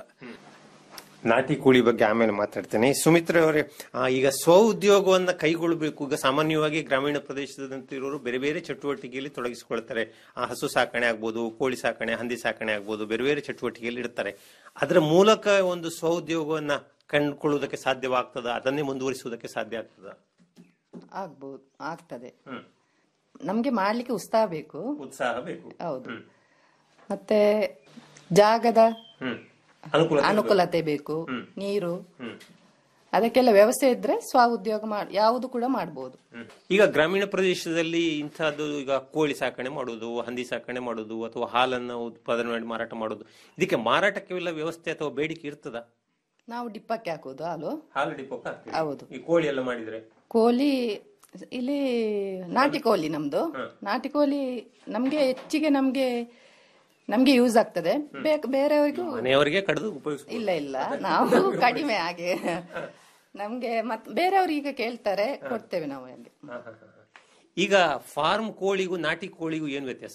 ನಾಟಿ ಕೋಳಿ ಬಗ್ಗೆ ಆಮೇಲೆ ಮಾತಾಡ್ತೇನೆ ಸುಮಿತ್ರ ಅವರೇ ಆ, ಈಗ ಸ್ವ ಉದ್ಯೋಗವನ್ನ ಕೈಗೊಳ್ಳಬೇಕು ಈಗ ಸಾಮಾನ್ಯವಾಗಿ ಗ್ರಾಮೀಣ ಪ್ರದೇಶದಂತ ಇರೋರು ಬೇರೆ ಬೇರೆ ಚಟುವಟಿಕೆಯಲ್ಲಿ ತೊಡಗಿಸಿಕೊಳ್ತಾರೆ ಆ ಹಸು ಸಾಕಣೆ ಆಗ್ಬೋದು ಕೋಳಿ ಸಾಕಣೆ ಹಂದಿ ಸಾಕಣೆ ಆಗ್ಬೋದು ಬೇರೆ ಬೇರೆ ಚಟುವಟಿಕೆಯಲ್ಲಿ ಇರ್ತಾರೆ ಅದರ ಮೂಲಕ ಒಂದು ಸ್ವ ಉದ್ಯೋಗವನ್ನ ಕಂಡುಕೊಳ್ಳುವುದಕ್ಕೆ ಸಾಧ್ಯವಾಗ್ತದ ಅದನ್ನೇ ಮುಂದುವರಿಸುವುದಕ್ಕೆ ಸಾಧ್ಯ ಆಗ್ತದ ಆಗ್ಬೋದು ಆಗ್ತದೆ ನಮ್ಗೆ ಮಾಡ್ಲಿಕ್ಕೆ ಉತ್ಸಾಹ ಬೇಕು ಉತ್ಸಾಹ ಬೇಕು ಹೌದು ಮತ್ತೆ ಜಾಗದ ಅನುಕೂಲ ಅನುಕೂಲತೆ ಬೇಕು ನೀರು ಅದಕ್ಕೆಲ್ಲ ವ್ಯವಸ್ಥೆ ಇದ್ರೆ ಸ್ವ ಉದ್ಯೋಗ ಮಾಡ್ ಯಾವುದು ಕೂಡ ಮಾಡ್ಬೋದು ಈಗ ಗ್ರಾಮೀಣ ಪ್ರದೇಶದಲ್ಲಿ ಇಂಥದ್ದು ಈಗ ಕೋಳಿ ಸಾಕಣೆ ಮಾಡುವುದು ಹಂದಿ ಸಾಕಣೆ ಮಾಡುವುದು ಅಥವಾ ಹಾಲನ್ನು ಉತ್ಪಾದನೆ ಮಾಡಿ ಮಾರಾಟ ಮಾಡುವುದು ಇದಕ್ಕೆ ಮಾರಾಟಕ್ಕೆ ಎಲ್ಲ ವ್ಯವಸ್ಥೆ ಅಥವಾ ಬೇಡಿಕೆ ಇರ್ತದ ನಾವು ಡಿಪ್ಪಕ್ಕೆ ಹಾಕೋದು ಹಾಲು ಹಾಲು ಡಿಪೋಕ್ ಹಾಕ್ತೀವಿ. ಹೌದು ಈ ಕೋಳಿ ಎಲ್ಲ ಮಾಡಿದ್ರೆ ಕೋಳಿ ಇಲ್ಲಿ ನಾಟಿ ಕೋಳಿ ನಮ್ದು ನಾಟಿ ಕೋಳಿ ನಮ್ಗೆ ಹೆಚ್ಚಿಗೆ ನಮ್ಗೆ ನಮ್ಗೆ ಯೂಸ್ ಆಗ್ತದೆ ಬೇಕ್ ಬೇರೆಯವರಿಗೂ ಮನೆಯವರಿಗೆ ಕಡಿದು ಉಪಯೋಗಿಸ ಇಲ್ಲ ಇಲ್ಲ ನಾವು ಕಡಿಮೆ ಹಾಗೆ ನಮ್ಗೆ ಮತ್ ಬೇರೆಯವ್ರು ಈಗ ಕೇಳ್ತಾರೆ ಕೊಡ್ತೇವೆ ನಾವು ಅಲ್ಲಿ ಈಗ ಫಾರ್ಮ್ ಕೋಳಿಗೂ ನಾಟಿ ಕೋಳಿಗೂ ಏನು ವ್ಯತ್ಯಾಸ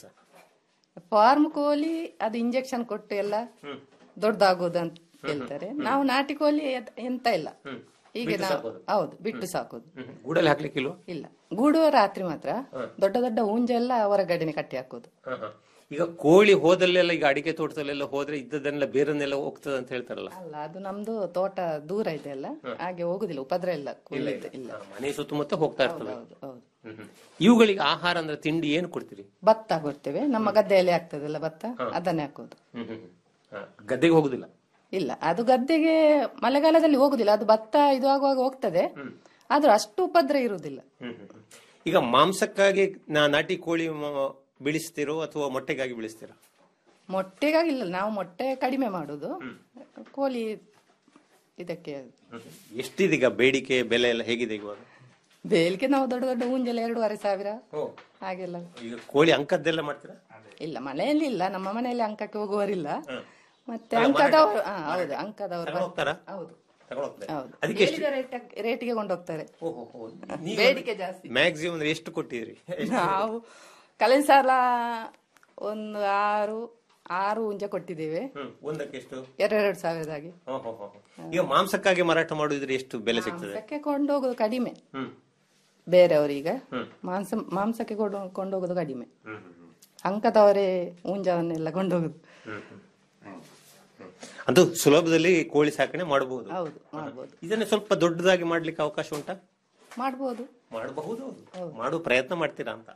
ಫಾರ್ಮ್ ಕೋಳಿ ಅದು ಇಂಜೆಕ್ಷನ್ ಕೊಟ್ಟು ಎಲ್ಲ ದೊಡ್ಡದಾಗೋದು ಅಂತ ಹೇಳ್ತಾರೆ ನಾವು ನಾಟಿ ಕೋಳಿ ಎದ್- ಎಂತ ಇಲ್ಲ ಹೀಗೆ ಬಿಟ್ಟು ನಾವು ಸಾಕೋದು. ಹೌದು ಬಿಟ್ಟು ಸಾಕೋದು ಗೂಡಲ್ಲಿ ಹಾಕ್ಲಿಕ್ಕಿಲ್ವಾ ಇಲ್ಲ ಗೂಡು ರಾತ್ರಿ ಮಾತ್ರ ದೊಡ್ಡ ದೊಡ್ಡ ಹುಂಜೆಲ್ಲ ಹೊರಗಡೆನೆ ಕಟ್ಟಿ ಹಾಕೋದು ಈಗ ಕೋಳಿ ಹೋದಲ್ಲೆಲ್ಲ ಈಗ ಅಡಿಕೆ ತೋಟದಲ್ಲೆಲ್ಲ ಹೋದ್ರೆ ಇದ್ದದನ್ನೆಲ್ಲ ಬೇರನ್ನೆಲ್ಲ ಹೋಗ್ತದೆ ಅಂತ ಹೇಳ್ತಾರಲ್ಲ ಅಲ್ಲ ಅದು ನಮ್ದು ತೋಟ ದೂರ ಇದೆ ಅಲ್ಲ ಹಾಗೆ ಹೋಗುದಿಲ್ಲ ಉಪದ್ರ ಇಲ್ಲ ಕೋಳಿ ಇಲ್ಲ ಹಾ, ಮನೆ ಸುತ್ತಮುತ್ತ ಹೋಗ್ತಾ ಇರ್ತದೆ ಹೌದು ಹೌದು ಹ್ಮ್, ಹ್ಮ್. ಇವುಗಳಿಗೆ ಆಹಾರ ಅಂದ್ರೆ ತಿಂಡಿ ಏನು ಕೊಡ್ತೀರಿ ಭತ್ತ ಕೊಡ್ತೇವೆ ನಮ್ಮ ಗದ್ದೆಯಲ್ಲಿ ಆಗ್ತದಲ್ಲ ಭತ್ತ ಅದನ್ನೇ ಹಾಕೋದು ಹ್ಮ್, ಹ್ಮ್, ಹ್ಮ್. ಹಾ, ಗದ್ದೆಗೆ ಹೋಗುದಿಲ್ಲ ಇಲ್ಲ ಅದು ಗದ್ದೆಗೆ ಮಳೆಗಾಲದಲ್ಲಿ ಹೋಗುದಿಲ್ಲ ಅದು ಭತ್ತ ಇದು ಆಗುವಾಗ ಹೋಗ್ತದೆ ಆದ್ರೂ ಅಷ್ಟು ಉಪದ್ರ ಇರುವುದಿಲ್ಲ ಹ್ಮ್, ಹ್ಮ್, ಹ್ಮ್. ಈಗ ಮಾಂಸಕ್ಕಾಗಿ ನಾ- ನಾಟಿ ಕೋಳಿ ಮ- ಬೆಳೆಸ್ತೀರೋ ಅಥವಾ ಮೊಟ್ಟೆಗಾಗಿ ಬೆಳೆಸ್ತೀರೋ ಮೊಟ್ಟೆಗಾಗಿಲ್ಲ ನಾವು ಮೊಟ್ಟೆ ಕಡಿಮೆ ಮಾಡುದು ಕೋಳಿ ಇದಕ್ಕೆ ಎಷ್ಟಿದೀಗ ಬೇಡಿಕೆ ಬೆಲೆ ಎಲ್ಲ ಹೇಗಿದೆ ಇವಾಗ ಬೇಲಿಕೆ ನಾವು ದೊಡ್ಡ ದೊಡ್ಡ ಮುಂಜಾನೆ ಎರಡೂವರೆ ಸಾವಿರ ಹಾಗೆಲ್ಲ ಈಗ ಕೋಳಿ ಅಂಕದ್ದೆಲ್ಲ ಮಾಡ್ತೀರಾ ಇಲ್ಲ ಮನೆಯಲ್ಲಿ ಇಲ್ಲ ನಮ್ಮ ಮನೆಯಲ್ಲಿ ಅಂಕಕ್ಕೆ ಹೋಗುವವರಿಲ್ಲ ಮತ್ತೆ ಅಲ್ಲ, ಅಂಕದವರು ಹಾ, ಹೌದು ಅಂಕದವರು ತಗೊಂಡ್ ಹೋಗ್ತಾರಾ? ಹೌದು ತಗೊಂಡ್ ಹೋಗ್ತಾರೆ. ಹೌದು ಅದಕ್ಕೆ ಎಷ್ಟು ಹೇಳಿದ ರೇಟ್- ರೇಟಿಗೆ ಕೊಂಡೋಗ್ತಾರೆ ಬೇಡಿಕೆ ಜಾಸ್ತಿ ಮ್ಯಾಕ್ಸಿಮಮ್ ಅಂದ್ರೆ ಎಷ್ಟು ಕೊಟ್ಟಿದ್ರಿ ನಾವು ಕಳೆದ ಸಲ ಒಂದು ಆರು ಆರು ಹುಂಜ ಕೊಟ್ಟಿದ್ದೇವೆ ಹ್ಮ್ ಒಂದಕ್ಕೆ ಎಷ್ಟು ಎರಡೆರಡು ಸಾವಿರದಾಗಿ ಹೋ, ಹೋ, ಹೋ, ಹೋ. ಈಗ ಮಾಂಸಕ್ಕಾಗಿ ಮಾರಾಟ ಮಾಡುವುದ್ರೆ ಎಷ್ಟು ಬೆಲೆ ಸಿಗ್ತದೆ ಮಾಂಸಕ್ಕೆ ಕೊಂಡೋಗೋದು ಕಡಿಮೆ ಹ್ಮ್ ಬೇರೆಯವರೀಗ ಹ್ಮ್. ಮಾಂಸ ಮಾಂಸಕ್ಕೆ ಕೊಂಡು ಕೊಂಡೋಗೋದು ಕಡಿಮೆ ಹ್ಮ್, ಹ್ಮ್, ಅಂಕದವರೇ ಹುಂಜವನ್ನೆಲ್ಲ ಕೊಂಡೋಗುದು ಹ್ಮ್, ಹ್ಮ್, ಹ್ಮ್, ಹ್ಮ್. ಅದು ಸುಲಭದಲ್ಲಿ ಕೋಳಿ ಸಾಕಣೆ ಮಾಡಬಹುದು ಹೌದು ಮಾಡ್ಬೋದು ಇದನ್ನ ಸ್ವಲ್ಪ ದೊಡ್ಡದಾಗಿ ಮಾಡ್ಲಿಕ್ಕೆ ಅವಕಾಶ ಉಂಟಾ ಮಾಡ್ಬೋದು ಮಾಡಬಹುದು ಮಾಡುವ ಪ್ರಯತ್ನ ಮಾಡ್ತೀರಾ ಅಂತ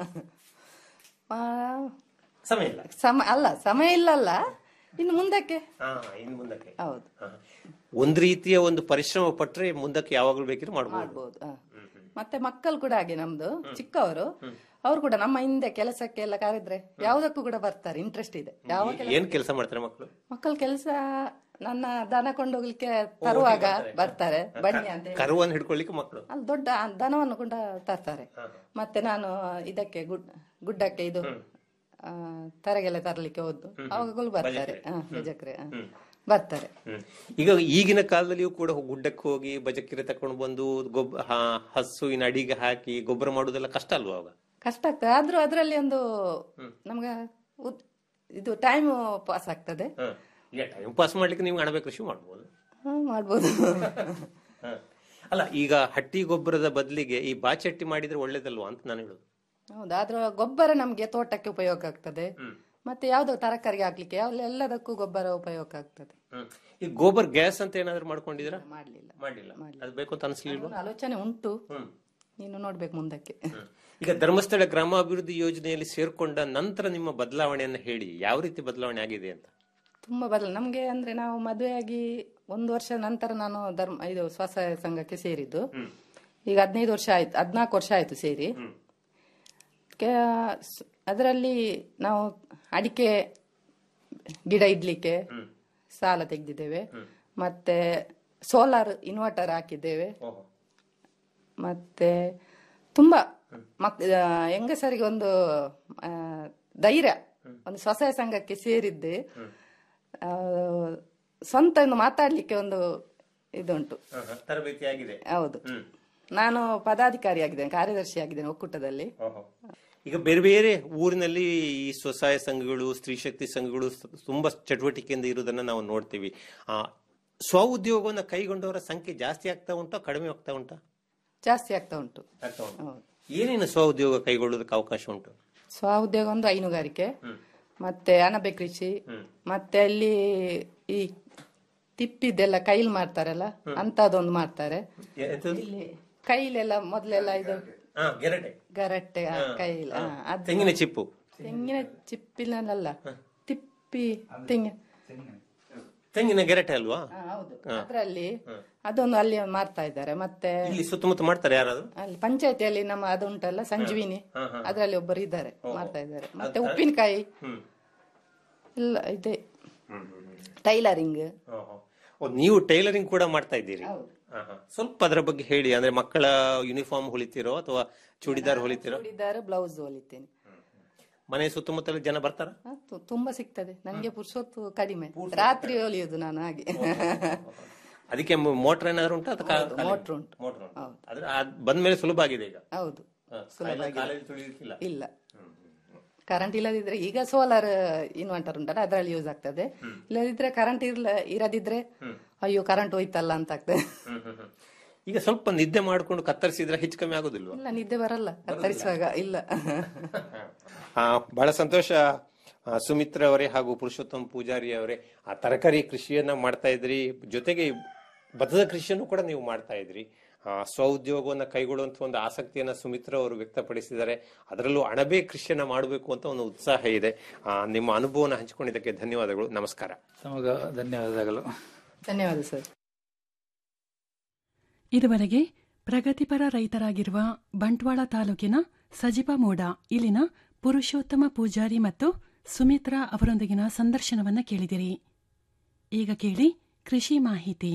ಮಾ- ಸಮಯ ಇಲ್ಲ ಸಮ ಅಲ್ಲ ಸಮಯ ಇಲ್ಲಲ್ಲ ಇನ್ನು ಮುಂದಕ್ಕೆ ಹಾ ಇನ್ನು ಮುಂದಕ್ಕೆ ಹೌದು ಹಾ. ಒಂದ್ ರೀತಿಯ ಒಂದು ಪರಿಶ್ರಮ ಪಟ್ರೆ ಮುಂದಕ್ಕೆ ಯಾವಾಗಲೂ ಬೇಕಿದ್ರೆ ಮಾಡಬಹುದು ಮಾಡ್ಬೋದು ಹ. ಮತ್ತೆ ಮಕ್ಕಳು ಕೂಡ ಹಾಗೆ ನಮ್ದು ಚಿಕ್ಕವರು ಅವ್ರು ಕೂಡ ನಮ್ಮ ಹಿಂದೆ ಕೆಲಸಕ್ಕೆ ಎಲ್ಲ ಕರೆದ್ರೆ ಯಾವ್ದಕ್ಕೂ ಕೂಡ ಬರ್ತಾರೆ ಇಂಟ್ರೆಸ್ಟ್ ಇದೆ ಯಾವ ಕೆಲಸ ಏನ್ ಕೆಲಸ ಮಾಡ್ತಾರೆ ಮಕ್ಕಳು ಮಕ್ಕಳ ಕೆಲಸ ನನ್ನ ದನ ಕೊಂಡೋಗ್ಲಿಕ್ಕೆ ತರುವಾಗ ಬರ್ತಾರೆ ಬನ್ನಿ ಅಂತ ಹೇಳಿ. ಕರುವನ್ನು ಹಿಡ್ಕೊಳ್ಳಿಕ್ಕೆ ಮಕ್ಕಳು ಅಲ್ಲಿ ದೊಡ್ಡ ದನವನ್ನು ಕೂಡ ತರ್ತಾರೆ ಮತ್ತೆ ನಾನು ಇದಕ್ಕೆ ಗುಡ್ ಗುಡ್ಡಕ್ಕೆ ಇದು ಆ, ತರಗೆಲ್ಲ ತರಲಿಕ್ಕೆ ಹೋದ್ದು ಅವಾಗಲೂ ಬರ್ತಾರೆ ಹ, ಬಜಕ್ರೆ ಹ. ಬರ್ತಾರೆ ಹ್ಮ್. ಈಗ ಈಗಿನ ಕಾಲದಲ್ಲಿಯೂ ಕೂಡ ಗುಡ್ಡಕ್ಕೆ ಹೋಗಿ ಬಜಕ್ಕಿರೆ ತಕೊಂಡು ಬಂದು ಗೊಬ್ಬ ಹ- ಹಸುವಿನ ಅಡಿಗೆ ಹಾಕಿ ಗೊಬ್ಬರ ಮಾಡುವುದೆಲ್ಲ ಕಷ್ಟ ಅಲ್ವಾ ಅವಾಗ ಕಷ್ಟ ಆಗ್ತದೆ ಆದ್ರೂ ಅದರಲ್ಲಿ ಒಂದು ನಮ್ಗೆ ಉದ್- ಇದು ಟೈಮ್ ಪಾಸ್ ಆಗ್ತದೆ ಹ್ಮ್. ಈಗ ಟೈಮ್ ಪಾಸ್ ಮಾಡ್ಲಿಕ್ಕೆ ನೀವು ಅಣಬೆ ಕೃಷಿ ಮಾಡ್ಬೋದು ಹ, ಮಾಡ್ಬೋದು ಹ. ಅಲ್ಲ ಈಗ ಹಟ್ಟಿ ಗೊಬ್ಬರದ ಬದಲಿಗೆ ಈ ಬಾಚಟ್ಟಿ ಮಾಡಿದ್ರೆ ಒಳ್ಳೇದಲ್ವಾ ಅಂತ ನಾನು ಹೇಳುದು ಹೌದು ಅದ್ರ ಗೊಬ್ಬರ ನಮ್ಗೆ ತೋಟಕ್ಕೆ ಉಪಯೋಗ ಆಗ್ತದೆ ಮತ್ತೆ ಯಾವ್ದೋ ತರಕಾರಿಗೆ ಹಾಕ್ಲಿಕ್ಕೆ ಯಾವ ಎಲ್ಲದಕ್ಕೂ ಗೊಬ್ಬರ ಉಪಯೋಗ ಆಗ್ತದೆ ಹ್ಮ್. ಈ ಗೋಬರ್ ಗ್ಯಾಸ್ ಅಂತ ಏನಾದ್ರು ಮಾಡ್ಕೊಂಡಿದ್ದೀರಾ ಮಾಡ್ಲಿಲ್ಲ ಮಾಡಿಲ್ಲ ಅದು ಬೇಕು ಅಂತ ಅನ್ಸ್ಲಿಲ್ವಾ ಒಂದು ಆಲೋಚನೆ ಉಂಟು ಹ್ಮ್. ನೀನು ನೋಡ್ಬೇಕು ಮುಂದಕ್ಕೆ ಈಗ ಧರ್ಮಸ್ಥಳ ಗ್ರಾಮಾಭಿವೃದ್ಧಿ ಯೋಜನೆಯಲ್ಲಿ ಸೇರ್ಕೊಂಡ ನಂತರ ನಿಮ್ಮ ಬದಲಾವಣೆಯನ್ನ ಹೇಳಿ ಯಾವ ರೀತಿ ಬದಲಾವಣೆ ಆಗಿದೆ ಅಂತ ತುಂಬಾ ಬದಲ ನಮ್ಗೆ ಅಂದ್ರೆ ನಾವು ಮದುವೆಯಾಗಿ ಒಂದು ವರ್ಷ ನಂತರ ನಾನು ಧರ್ಮ ಇದು ಸ್ವಸಹಾಯ ಸಂಘಕ್ಕೆ ಸೇರಿದ್ದು ಈಗ ಹದಿನೈದು ವರ್ಷ ಆಯ್ತು ಹದಿನಾಲ್ಕು ವರ್ಷ ಆಯ್ತು ಸೇರಿ ಅದರಲ್ಲಿ ನಾವು ಅಡಿಕೆ ಗಿಡ ಇಡ್ಲಿಕ್ಕೆ ಸಾಲ ತೆಗೆದಿದ್ದೇವೆ ಮತ್ತೆ ಸೋಲಾರ್ ಇನ್ವರ್ಟರ್ ಹಾಕಿದ್ದೇವೆ ಮತ್ತೆ ತುಂಬಾ ಮಕ್ ಆ, ಹೆಂಗಸರಿಗೆ ಒಂದು ಆ, ಧೈರ್ಯ ಒಂದು ಸ್ವಸಹಾಯ ಸಂಘಕ್ಕೆ ಸೇರಿದ್ದೆ ಆ, ಸ್ವಂತ ಒಂದು ಮಾತಾಡ್ಲಿಕ್ಕೆ ಒಂದು ಇದುಂಟು ತರಬೇತಿ ಆಗಿದೆ ಹೌದು ನಾನು ಪದಾಧಿಕಾರಿ ಆಗಿದ್ದೇನೆ ಕಾರ್ಯದರ್ಶಿ ಆಗಿದ್ದೇನೆ ಒಕ್ಕೂಟದಲ್ಲಿ ಈಗ ಬೇರೆ ಬೇರೆ ಊರಿನಲ್ಲಿ ಈ ಸ್ವಸಹಾಯ ಸಂಘಗಳು ಸ್ತ್ರೀ ಶಕ್ತಿ ಸಂಘಗಳು ಸ- ತುಂಬಾ ಚಟುವಟಿಕೆಯಿಂದ ಇರುವುದನ್ನ ನಾವು ನೋಡ್ತೀವಿ ಆ ಸ್ವ ಉದ್ಯೋಗವನ್ನ ಕೈಗೊಂಡವರ ಸಂಖ್ಯೆ ಜಾಸ್ತಿ ಆಗ್ತಾ ಉಂಟಾ ಕಡಿಮೆ ಆಗ್ತಾ ಉಂಟಾ ಜಾಸ್ತಿ ಆಗ್ತಾ ಉಂಟು ಆಗ್ತಾ ಉಂಟು ಏನೇನು ಸ್ವ ಉದ್ಯೋಗ ಕೈಗೊಳ್ಳೋದಕ್ಕೆ ಅವಕಾಶ ಉಂಟು ಸ್ವ ಉದ್ಯೋಗ ಒಂದು ಹೈನುಗಾರಿಕೆ ಮತ್ತೆ ಅಣಬೆ ಕೃಷಿ ಮತ್ತೆ ಅಲ್ಲಿ ಈ ತಿಪ್ಪಿದ್ದೆಲ್ಲ ಕೈಲಿ ಮಾಡ್ತಾರಲ್ಲ ಅಂತದೊಂದು ಮಾಡ್ತಾರೆ ಇಲ್ಲಿ ಕೈಲೆಲ್ಲ ಮೊದ್ಲೆಲ್ಲ ಇದು ಹಾ ಗೆರಟೆ ಗರಟ್ಟೆ ಆ, ಕೈಲಿ ಆ, ಅದು ತೆಂಗಿನ ಚಿಪ್ಪು ತೆಂಗಿನ ಚಿಪ್ಪಿನಲ್ಲ ತಿಪ್ಪಿ ತೆಂಗಿನ ತೆಂಗಿನ ಗೆರಟೆ ಅಲ್ವಾ ಆ, ಹೌದು ಅದ್ರಲ್ಲಿ ಅದೊಂದು ಅಲ್ಲಿ ಮಾಡ್ತಾ ಇದ್ದಾರೆ ಮತ್ತೆ ಇಲ್ಲಿ ಸುತ್ತಮುತ್ತ ಮಾಡ್ತಾರೆ ಯಾರಾದ್ರು ಅಲ್ಲಿ ಪಂಚಾಯತಿಯಲ್ಲಿ ನಮ್ಮ ಅದು ಉಂಟಲ್ಲ ಸಂಜೀವಿನಿ ಅದರಲ್ಲಿ ಒಬ್ಬರು ಇದ್ದಾರೆ ಮಾಡ್ತಾ ಇದ್ದಾರೆ ಮತ್ತೆ ಉಪ್ಪಿನಕಾಯಿ ಇಲ್ಲ ಇದೆ ಟೈಲರಿಂಗ್ ಓ, ನೀವು ಟೈಲರಿಂಗ್ ಕೂಡ ಮಾಡ್ತಾ ಇದ್ದೀರಿ ಹಾ, ಹಾ. ಸ್ವಲ್ಪ ಅದರ ಬಗ್ಗೆ ಹೇಳಿ ಅಂದ್ರೆ ಮಕ್ಕಳ ಯೂನಿಫಾರ್ಮ್ ಹೊಲಿತೀರೋ ಅಥವಾ ಚೂಡಿದಾರ್ ಹೊಲಿತೀರೋ ಚೂಡಿದಾರ್ ಬ್ಲೌಸ್ ಹೊಲಿತೇನೆ ಮನೆ ಸುತ್ತಮುತ್ತಲ ಜನ ಬರ್ತಾರ ಆ, ತು- ತುಂಬಾ ಸಿಗ್ತದೆ ನನಗೆ ಪುರ್ಸೊತ್ತು ಕಡಿಮೆ ರಾತ್ರಿ ಹೊಲಿಯೋದು ನಾನು ಹಾಗೆ ಅದಕ್ಕೆ ಮೋಟರ್ ಏನಾದ್ರು ಉಂಟಾ ಅಥವಾ ಮೋಟ್ರ್ ಉಂಟು ಮೋಟರ್ ಆದ್ರೆ ಅದ್ ಬಂದ್ಮೇಲೆ ಸುಲಭ ಆಗಿದೆ ಈಗ ಹೌದು ಹಾ, ಸುಲಭ ಕಾಲಲ್ಲಿ- ಆಗಿದೆ. ಕಾಲಲ್ಲಿ ತುಳಿಲಿಕ್ಕಿಲ್ಲ ಇಲ್ಲ ಕರೆಂಟ್ ಇಲ್ಲದಿದ್ರೆ ಈಗ ಸೋಲಾರ್ ಇನ್ವರ್ಟರ್ ಉಂಟಲ್ಲ ಅದರಲ್ಲಿ ಯೂಸ್ ಆಗ್ತದೆ ಇಲ್ಲದಿದ್ರೆ ಕರೆಂಟ್ ಇರ್ಲ ಇರದಿದ್ರೆ ಅಯ್ಯೋ ಕರೆಂಟ್ ಹೋಯ್ತಲ್ಲ ಅಂತ ಆಗ್ತದೆ ಹ್ಮ್, ಹ್ಮ್, ಹ್ಮ್. ಈಗ ಸ್ವಲ್ಪ ನಿದ್ದೆ ಮಾಡ್ಕೊಂಡು ಕತ್ತರಿಸಿದ್ರೆ ಹೆಚ್ಚು ಕಮ್ಮಿ ಆಗೋದಿಲ್ವಾ ಇಲ್ಲ ನಿದ್ದೆ ಬರಲ್ಲ ಕತ್ತರಿಸುವಾಗ ಇಲ್ಲ ಆ, ಬಹಳ ಸಂತೋಷ ಆ, ಸುಮಿತ್ರ ಅವರೇ ಹಾಗೂ ಪುರುಷೋತ್ತಮ ಪೂಜಾರಿ ಅವರೇ ಆ ತರಕಾರಿ ಕೃಷಿಯನ್ನ ಮಾಡ್ತಾ ಇದ್ರಿ ಜೊತೆಗೆ ಈ ಭತ್ತದ ಕೃಷಿಯನ್ನು ಕೂಡ ನೀವು ಮಾಡ್ತಾ ಇದ್ರಿ ಆ, ಸ್ವ ಉದ್ಯೋಗವನ್ನ ಕೈಗೊಳ್ಳುವಂತ ಒಂದು ಆಸಕ್ತಿಯನ್ನ ಸುಮಿತ್ರ ಅವರು ವ್ಯಕ್ತಪಡಿಸಿದ್ದಾರೆ ಅದರಲ್ಲೂ ಅಣಬೆ ಕೃಷಿಯನ್ನ ಮಾಡಬೇಕು ಅಂತ ಒಂದು ಉತ್ಸಾಹ ಇದೆ ಆ, ನಿಮ್ಮ ಅನುಭವನ ಹಂಚಿಕೊಂಡಿದ್ದಕ್ಕೆ ಧನ್ಯವಾದಗಳು ನಮಸ್ಕಾರ ತಮಗ ಧನ್ಯವಾದಗಳು ಧನ್ಯವಾದ ಸರ್ ಇದುವರೆಗೆ ಪ್ರಗತಿಪರ ರೈತರಾಗಿರುವ ಬಂಟ್ವಾಳ ತಾಲೂಕಿನ ಸಜಿಪ ಮೋಡ ಇಲ್ಲಿನ ಪುರುಷೋತ್ತಮ ಪೂಜಾರಿ ಮತ್ತು ಸುಮಿತ್ರಾ ಅವರೊಂದಿಗಿನ ಸಂದರ್ಶನವನ್ನ ಕೇಳಿದಿರಿ ಈಗ ಕೇಳಿ ಕೃಷಿ ಮಾಹಿತಿ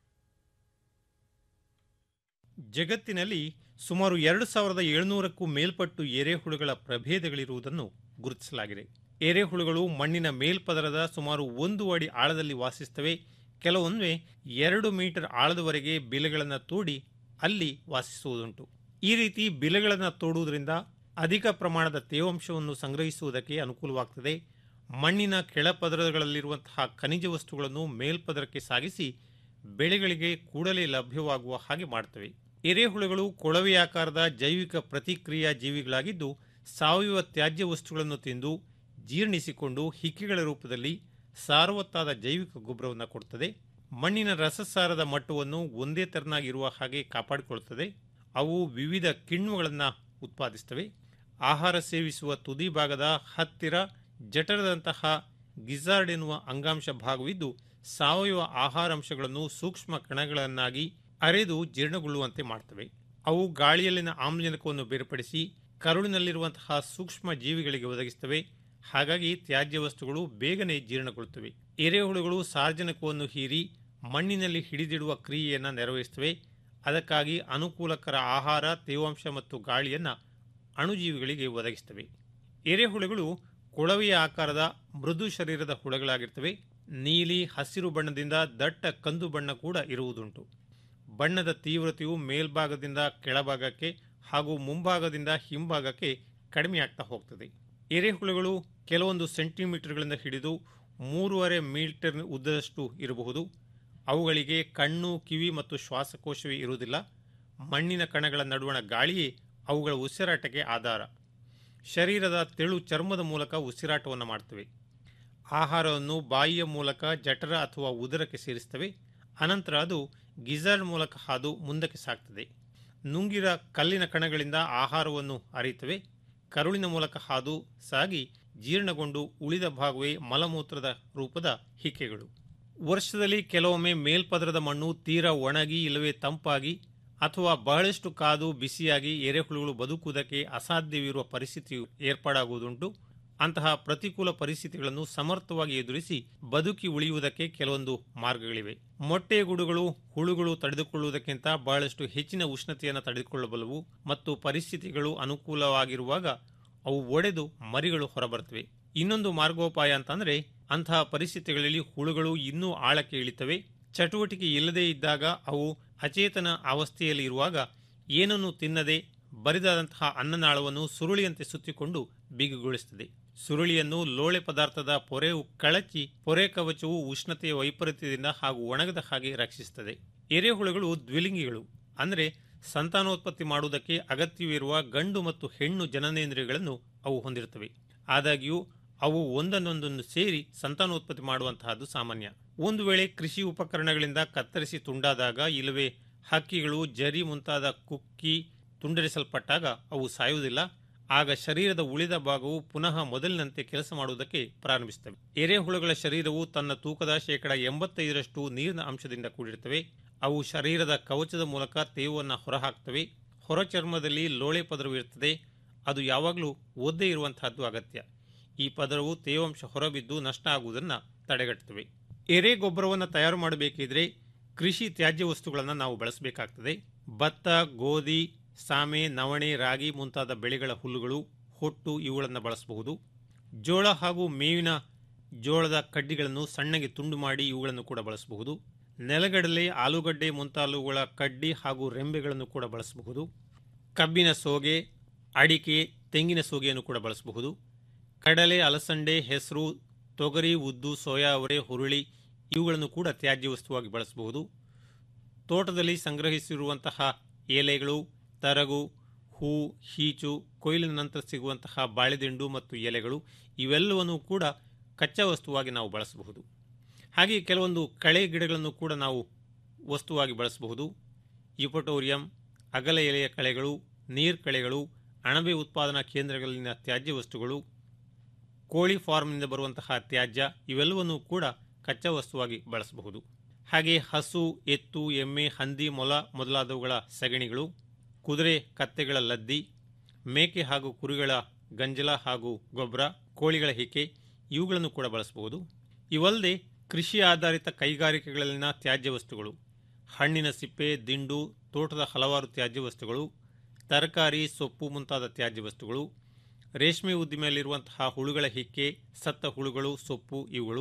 ಜಗತ್ತಿನಲ್ಲಿ ಸುಮಾರು ಎರಡು ಸಾವಿರದ ಏಳುನೂರಕ್ಕೂ ಮೇಲ್ಪಟ್ಟು ಎರೆಹುಳುಗಳ ಪ್ರಭೇದಗಳಿರುವುದನ್ನು ಗುರುತಿಸಲಾಗಿದೆ ಎರೆಹುಳುಗಳು ಮಣ್ಣಿನ ಮೇಲ್ಪದರದ ಸುಮಾರು ಒಂದು ಅಡಿ ಆಳದಲ್ಲಿ ವಾಸಿಸುತ್ತವೆ ಕೆಲವೊಮ್ಮೆ ಎರಡು ಮೀಟರ್ ಆಳದವರೆಗೆ ಬಿಲೆಗಳನ್ನು ತೋಡಿ ಅಲ್ಲಿ ವಾಸಿಸುವುದುಂಟು ಈ ರೀತಿ ಬಿಲೆಗಳನ್ನು ತೋಡುವುದರಿಂದ ಅಧಿಕ ಪ್ರಮಾಣದ ತೇವಾಂಶವನ್ನು ಸಂಗ್ರಹಿಸುವುದಕ್ಕೆ ಅನುಕೂಲವಾಗುತ್ತದೆ ಮಣ್ಣಿನ ಕೆಳಪದರಗಳಲ್ಲಿರುವಂತಹ ಖನಿಜ ವಸ್ತುಗಳನ್ನು ಮೇಲ್ಪದರಕ್ಕೆ ಸಾಗಿಸಿ ಬೆಳೆಗಳಿಗೆ ಕೂಡಲೇ ಲಭ್ಯವಾಗುವ ಹಾಗೆ ಮಾಡುತ್ತವೆ ಎರೆಹುಳುಗಳು ಕೊಳವೆಯಾಕಾರದ ಜೈವಿಕ ಪ್ರತಿಕ್ರಿಯಾ ಜೀವಿಗಳಾಗಿದ್ದು ಸಾವಯವ ತ್ಯಾಜ್ಯ ವಸ್ತುಗಳನ್ನು ತಿಂದು ಜೀರ್ಣಿಸಿಕೊಂಡು ಹಿಕ್ಕಿಗಳ ರೂಪದಲ್ಲಿ ಸಾರವತ್ತಾದ ಜೈವಿಕ ಗೊಬ್ಬರವನ್ನು ಕೊಡುತ್ತದೆ ಮಣ್ಣಿನ ರಸಸಾರದ ಮಟ್ಟವನ್ನು ಒಂದೇ ತೆರನಾಗಿರುವ ಹಾಗೆ ಕಾಪಾಡಿಕೊಳ್ಳುತ್ತದೆ ಅವು ವಿವಿಧ ಕಿಣ್ವಗಳನ್ನು ಉತ್ಪಾದಿಸುತ್ತವೆ ಆಹಾರ ಸೇವಿಸುವ ತುದಿ ಭಾಗದ ಹತ್ತಿರ ಜಠರದಂತಹ ಗಿಜಾರ್ಡ್ ಎನ್ನುವ ಅಂಗಾಂಶ ಭಾಗವಿದ್ದು ಸಾವಯವ ಆಹಾರಾಂಶಗಳನ್ನು ಸೂಕ್ಷ್ಮ ಕಣಗಳನ್ನಾಗಿ ಅರೆದು ಜೀರ್ಣಗೊಳ್ಳುವಂತೆ ಮಾಡ್ತವೆ ಅವು ಗಾಳಿಯಲ್ಲಿನ ಆಮ್ಲಜನಕವನ್ನು ಬೇರ್ಪಡಿಸಿ ಕರುಳಿನಲ್ಲಿರುವಂತಹ ಸೂಕ್ಷ್ಮ ಜೀವಿಗಳಿಗೆ ಒದಗಿಸುತ್ತವೆ ಹಾಗಾಗಿ ತ್ಯಾಜ್ಯ ವಸ್ತುಗಳು ಬೇಗನೆ ಜೀರ್ಣಗೊಳ್ಳುತ್ತವೆ ಎರೆಹುಳುಗಳು ಸಾರ್ವಜನಿಕವನ್ನು ಹೀರಿ ಮಣ್ಣಿನಲ್ಲಿ ಹಿಡಿದಿಡುವ ಕ್ರಿಯೆಯನ್ನು ನೆರವೇರಿಸುತ್ತವೆ ಅದಕ್ಕಾಗಿ ಅನುಕೂಲಕರ ಆಹಾರ ತೇವಾಂಶ ಮತ್ತು ಗಾಳಿಯನ್ನು ಅಣುಜೀವಿಗಳಿಗೆ ಒದಗಿಸುತ್ತವೆ ಎರೆಹುಳುಗಳು ಕೊಳವೆಯ ಆಕಾರದ ಮೃದು ಶರೀರದ ಹುಳಗಳಾಗಿರ್ತವೆ ನೀಲಿ ಹಸಿರು ಬಣ್ಣದಿಂದ ದಟ್ಟ ಕಂದು ಬಣ್ಣ ಕೂಡ ಇರುವುದುಂಟು ಬಣ್ಣದ ತೀವ್ರತೆಯು ಮೇಲ್ಭಾಗದಿಂದ ಕೆಳಭಾಗಕ್ಕೆ ಹಾಗೂ ಮುಂಭಾಗದಿಂದ ಹಿಂಭಾಗಕ್ಕೆ ಕಡಿಮೆಯಾಗ್ತಾ ಹೋಗ್ತದೆ ಎರೆಹುಳುಗಳು ಕೆಲವೊಂದು ಸೆಂಟಿಮೀಟರ್ಗಳಿಂದ ಹಿಡಿದು ಮೂರುವರೆ ಮೀಟರ್ ಉದ್ದದಷ್ಟು ಇರಬಹುದು ಅವುಗಳಿಗೆ ಕಣ್ಣು ಕಿವಿ ಮತ್ತು ಶ್ವಾಸಕೋಶವೇ ಇರುವುದಿಲ್ಲ ಮಣ್ಣಿನ ಕಣಗಳ ನಡುವಣ ಗಾಳಿಯೇ ಅವುಗಳ ಉಸಿರಾಟಕ್ಕೆ ಆಧಾರ ಶರೀರದ ತೆಳು ಚರ್ಮದ ಮೂಲಕ ಉಸಿರಾಟವನ್ನು ಮಾಡ್ತವೆ ಆಹಾರವನ್ನು ಬಾಯಿಯ ಮೂಲಕ ಜಠರ ಅಥವಾ ಉದರಕ್ಕೆ ಸೇರಿಸ್ತವೆ ಅನಂತರ ಅದು ಗಿಜರ್ಡ್ ಮೂಲಕ ಹಾದು ಮುಂದಕ್ಕೆ ಸಾಗ್ತದೆ ನುಂಗಿರ ಕಲ್ಲಿನ ಕಣಗಳಿಂದ ಆಹಾರವನ್ನು ಅರಿತವೆ ಕರುಳಿನ ಮೂಲಕ ಹಾದು ಸಾಗಿ ಜೀರ್ಣಗೊಂಡು ಉಳಿದ ಭಾಗವೇ ಮಲಮೂತ್ರದ ರೂಪದ ಹಿಕ್ಕೆಗಳು ವರ್ಷದಲ್ಲಿ ಕೆಲವೊಮ್ಮೆ ಮೇಲ್ಪದರದ ಮಣ್ಣು ತೀರಾ ಒಣಗಿ ಇಲ್ಲವೇ ತಂಪಾಗಿ ಅಥವಾ ಬಹಳಷ್ಟು ಕಾದು ಬಿಸಿಯಾಗಿ ಎರೆಹುಳುಗಳು ಬದುಕುವುದಕ್ಕೆ ಅಸಾಧ್ಯವಿರುವ ಪರಿಸ್ಥಿತಿ ಏರ್ಪಾಡಾಗುವುದುಂಟು ಅಂತಹ ಪ್ರತಿಕೂಲ ಪರಿಸ್ಥಿತಿಗಳನ್ನು ಸಮರ್ಥವಾಗಿ ಎದುರಿಸಿ ಬದುಕಿ ಉಳಿಯುವುದಕ್ಕೆ ಕೆಲವೊಂದು ಮಾರ್ಗಗಳಿವೆ ಮೊಟ್ಟೆ ಗೂಡುಗಳು ಹುಳುಗಳು ತಡೆದುಕೊಳ್ಳುವುದಕ್ಕಿಂತ ಬಹಳಷ್ಟು ಹೆಚ್ಚಿನ ಉಷ್ಣತೆಯನ್ನು ತಡೆದುಕೊಳ್ಳಬಲ್ಲವು ಮತ್ತು ಪರಿಸ್ಥಿತಿಗಳು ಅನುಕೂಲವಾಗಿರುವಾಗ ಅವು ಒಡೆದು ಮರಿಗಳು ಹೊರಬರ್ತವೆ ಇನ್ನೊಂದು ಮಾರ್ಗೋಪಾಯ ಅಂತಂದ್ರೆ ಅಂತಹ ಪರಿಸ್ಥಿತಿಗಳಲ್ಲಿ ಹುಳುಗಳು ಇನ್ನೂ ಆಳಕ್ಕೆ ಇಳಿತವೆ ಚಟುವಟಿಕೆ ಇಲ್ಲದೇ ಇದ್ದಾಗ ಅವು ಅಚೇತನ ಅವಸ್ಥೆಯಲ್ಲಿ ಇರುವಾಗ ಏನನ್ನು ತಿನ್ನದೆ ಬರಿದಾದಂತಹ ಅನ್ನನಾಳವನ್ನು ಸುರುಳಿಯಂತೆ ಸುತ್ತಿಕೊಂಡು ಬಿಗುಗೊಳಿಸುತ್ತದೆ ಸುರುಳಿಯನ್ನು ಲೋಳೆ ಪದಾರ್ಥದ ಪೊರೆ ಕಳಚಿ ಪೊರೆ ಕವಚವು ಉಷ್ಣತೆಯ ವೈಪರೀತ್ಯದಿಂದ ಹಾಗೂ ಒಣಗದ ಹಾಗೆ ರಕ್ಷಿಸುತ್ತದೆ ಎರೆಹುಳುಗಳು ದ್ವಿಲಿಂಗಿಗಳು ಅಂದರೆ ಸಂತಾನೋತ್ಪತ್ತಿ ಮಾಡುವುದಕ್ಕೆ ಅಗತ್ಯವಿರುವ ಗಂಡು ಮತ್ತು ಹೆಣ್ಣು ಜನನೇಂದ್ರಿಯಗಳನ್ನು ಅವು ಹೊಂದಿರುತ್ತವೆ ಆದಾಗ್ಯೂ ಅವು ಒಂದನ್ನೊಂದನ್ನು ಸೇರಿ ಸಂತಾನೋತ್ಪತ್ತಿ ಮಾಡುವಂತಹದ್ದು ಸಾಮಾನ್ಯ ಒಂದು ವೇಳೆ ಕೃಷಿ ಉಪಕರಣಗಳಿಂದ ಕತ್ತರಿಸಿ ತುಂಡಾದಾಗ ಇಲ್ಲವೇ ಹಕ್ಕಿಗಳು ಜರಿ ಮುಂತಾದ ಕುಕ್ಕಿ ತುಂಡರಿಸಲ್ಪಟ್ಟಾಗ ಅವು ಸಾಯುವುದಿಲ್ಲ ಆಗ ಶರೀರದ ಉಳಿದ ಭಾಗವು ಪುನಃ ಮೊದಲಿನಂತೆ ಕೆಲಸ ಮಾಡುವುದಕ್ಕೆ ಪ್ರಾರಂಭಿಸುತ್ತವೆ ಎರೆಹುಳುಗಳ ಶರೀರವು ತನ್ನ ತೂಕದ ಶೇಕಡ ಎಂಬತ್ತೈದರಷ್ಟು ನೀರಿನ ಅಂಶದಿಂದ ಕೂಡಿರುತ್ತವೆ ಅವು ಶರೀರದ ಕವಚದ ಮೂಲಕ ತೇವವನ್ನು ಹೊರಹಾಕ್ತವೆ ಹೊರ ಚರ್ಮದಲ್ಲಿ ಲೋಳೆ ಪದರವು ಇರುತ್ತದೆ ಅದು ಯಾವಾಗಲೂ ಒದ್ದೇ ಇರುವಂತಹದ್ದು ಅಗತ್ಯ ಈ ಪದರವು ತೇವಾಂಶ ಹೊರಬಿದ್ದು ನಷ್ಟ ಆಗುವುದನ್ನು ತಡೆಗಟ್ಟುತ್ತವೆ ಎರೆ ಗೊಬ್ಬರವನ್ನು ತಯಾರು ಮಾಡಬೇಕಿದ್ರೆ ಕೃಷಿ ತ್ಯಾಜ್ಯ ವಸ್ತುಗಳನ್ನು ನಾವು ಬಳಸಬೇಕಾಗ್ತದೆ ಭತ್ತ ಗೋಧಿ ಸಾಮೆ ನವಣೆ ರಾಗಿ ಮುಂತಾದ ಬೆಳೆಗಳ ಹುಲ್ಲುಗಳು ಹೊಟ್ಟು ಇವುಗಳನ್ನು ಬಳಸಬಹುದು ಜೋಳ ಹಾಗೂ ಮೇವಿನ ಜೋಳದ ಕಡ್ಡಿಗಳನ್ನು ಸಣ್ಣಗೆ ತುಂಡು ಮಾಡಿ ಇವುಗಳನ್ನು ಕೂಡ ಬಳಸಬಹುದು ನೆಲಗಡಲೆ ಆಲೂಗಡ್ಡೆ ಮುಂತಾದವುಗಳ ಕಡ್ಡಿ ಹಾಗೂ ರೆಂಬೆಗಳನ್ನು ಕೂಡ ಬಳಸಬಹುದು ಕಬ್ಬಿನ ಸೋಗೆ ಅಡಿಕೆ ತೆಂಗಿನ ಸೋಗೆಯನ್ನು ಕೂಡ ಬಳಸಬಹುದು ಕಡಲೆ ಅಲಸಂಡೆ ಹೆಸರು ತೊಗರಿ ಉದ್ದು ಸೋಯಾ ಅವರೆ ಹುರುಳಿ ಇವುಗಳನ್ನು ಕೂಡ ತ್ಯಾಜ್ಯ ವಸ್ತುವಾಗಿ ಬಳಸಬಹುದು ತೋಟದಲ್ಲಿ ಸಂಗ್ರಹಿಸಿರುವಂತಹ ಎಲೆಗಳು ತರಗು ಹೂ ಹೀಚು ಕೊಯ್ಲಿನ ನಂತರ ಸಿಗುವಂತಹ ಬಾಳೆದಿಂಡು ಮತ್ತು ಎಲೆಗಳು ಇವೆಲ್ಲವನ್ನು ಕೂಡ ಕಚ್ಚಾ ವಸ್ತುವಾಗಿ ನಾವು ಬಳಸಬಹುದು ಹಾಗೆ ಕೆಲವೊಂದು ಕಳೆ ಗಿಡಗಳನ್ನು ಕೂಡ ನಾವು ವಸ್ತುವಾಗಿ ಬಳಸಬಹುದು ಯುಪಟೋರಿಯಂ ಅಗಲ ಎಲೆಯ ಕಳೆಗಳು ನೀರ್ ಕಳೆಗಳು ಅಣಬೆ ಉತ್ಪಾದನಾ ಕೇಂದ್ರಗಳಲ್ಲಿನ ತ್ಯಾಜ್ಯ ವಸ್ತುಗಳು ಕೋಳಿ ಫಾರ್ಮ್ನಿಂದ ಬರುವಂತಹ ತ್ಯಾಜ್ಯ ಇವೆಲ್ಲವನ್ನೂ ಕೂಡ ಕಚ್ಚಾ ವಸ್ತುವಾಗಿ ಬಳಸಬಹುದು ಹಾಗೆ ಹಸು ಎತ್ತು ಎಮ್ಮೆ ಹಂದಿ ಮೊಲ ಮೊದಲಾದವುಗಳ ಸಗಣಿಗಳು ಕುದುರೆ ಕತ್ತೆಗಳ ಲದ್ದಿ ಮೇಕೆ ಹಾಗೂ ಕುರಿಗಳ ಗಂಜಲ ಹಾಗೂ ಗೊಬ್ಬರ ಕೋಳಿಗಳ ಹಿಕ್ಕೆ ಇವುಗಳನ್ನು ಕೂಡ ಬಳಸಬಹುದು ಇವಲ್ಲದೆ ಕೃಷಿ ಆಧಾರಿತ ಕೈಗಾರಿಕೆಗಳಲ್ಲಿನ ತ್ಯಾಜ್ಯ ವಸ್ತುಗಳು ಹಣ್ಣಿನ ಸಿಪ್ಪೆ ದಿಂಡು ತೋಟದ ಹಲವಾರು ತ್ಯಾಜ್ಯ ವಸ್ತುಗಳು ತರಕಾರಿ ಸೊಪ್ಪು ಮುಂತಾದ ತ್ಯಾಜ್ಯ ವಸ್ತುಗಳು ರೇಷ್ಮೆ ಉದ್ದಿಮೆಯಲ್ಲಿರುವಂತಹ ಹುಳುಗಳ ಹಿಕ್ಕೆ ಸತ್ತ ಹುಳುಗಳು ಸೊಪ್ಪು ಇವುಗಳು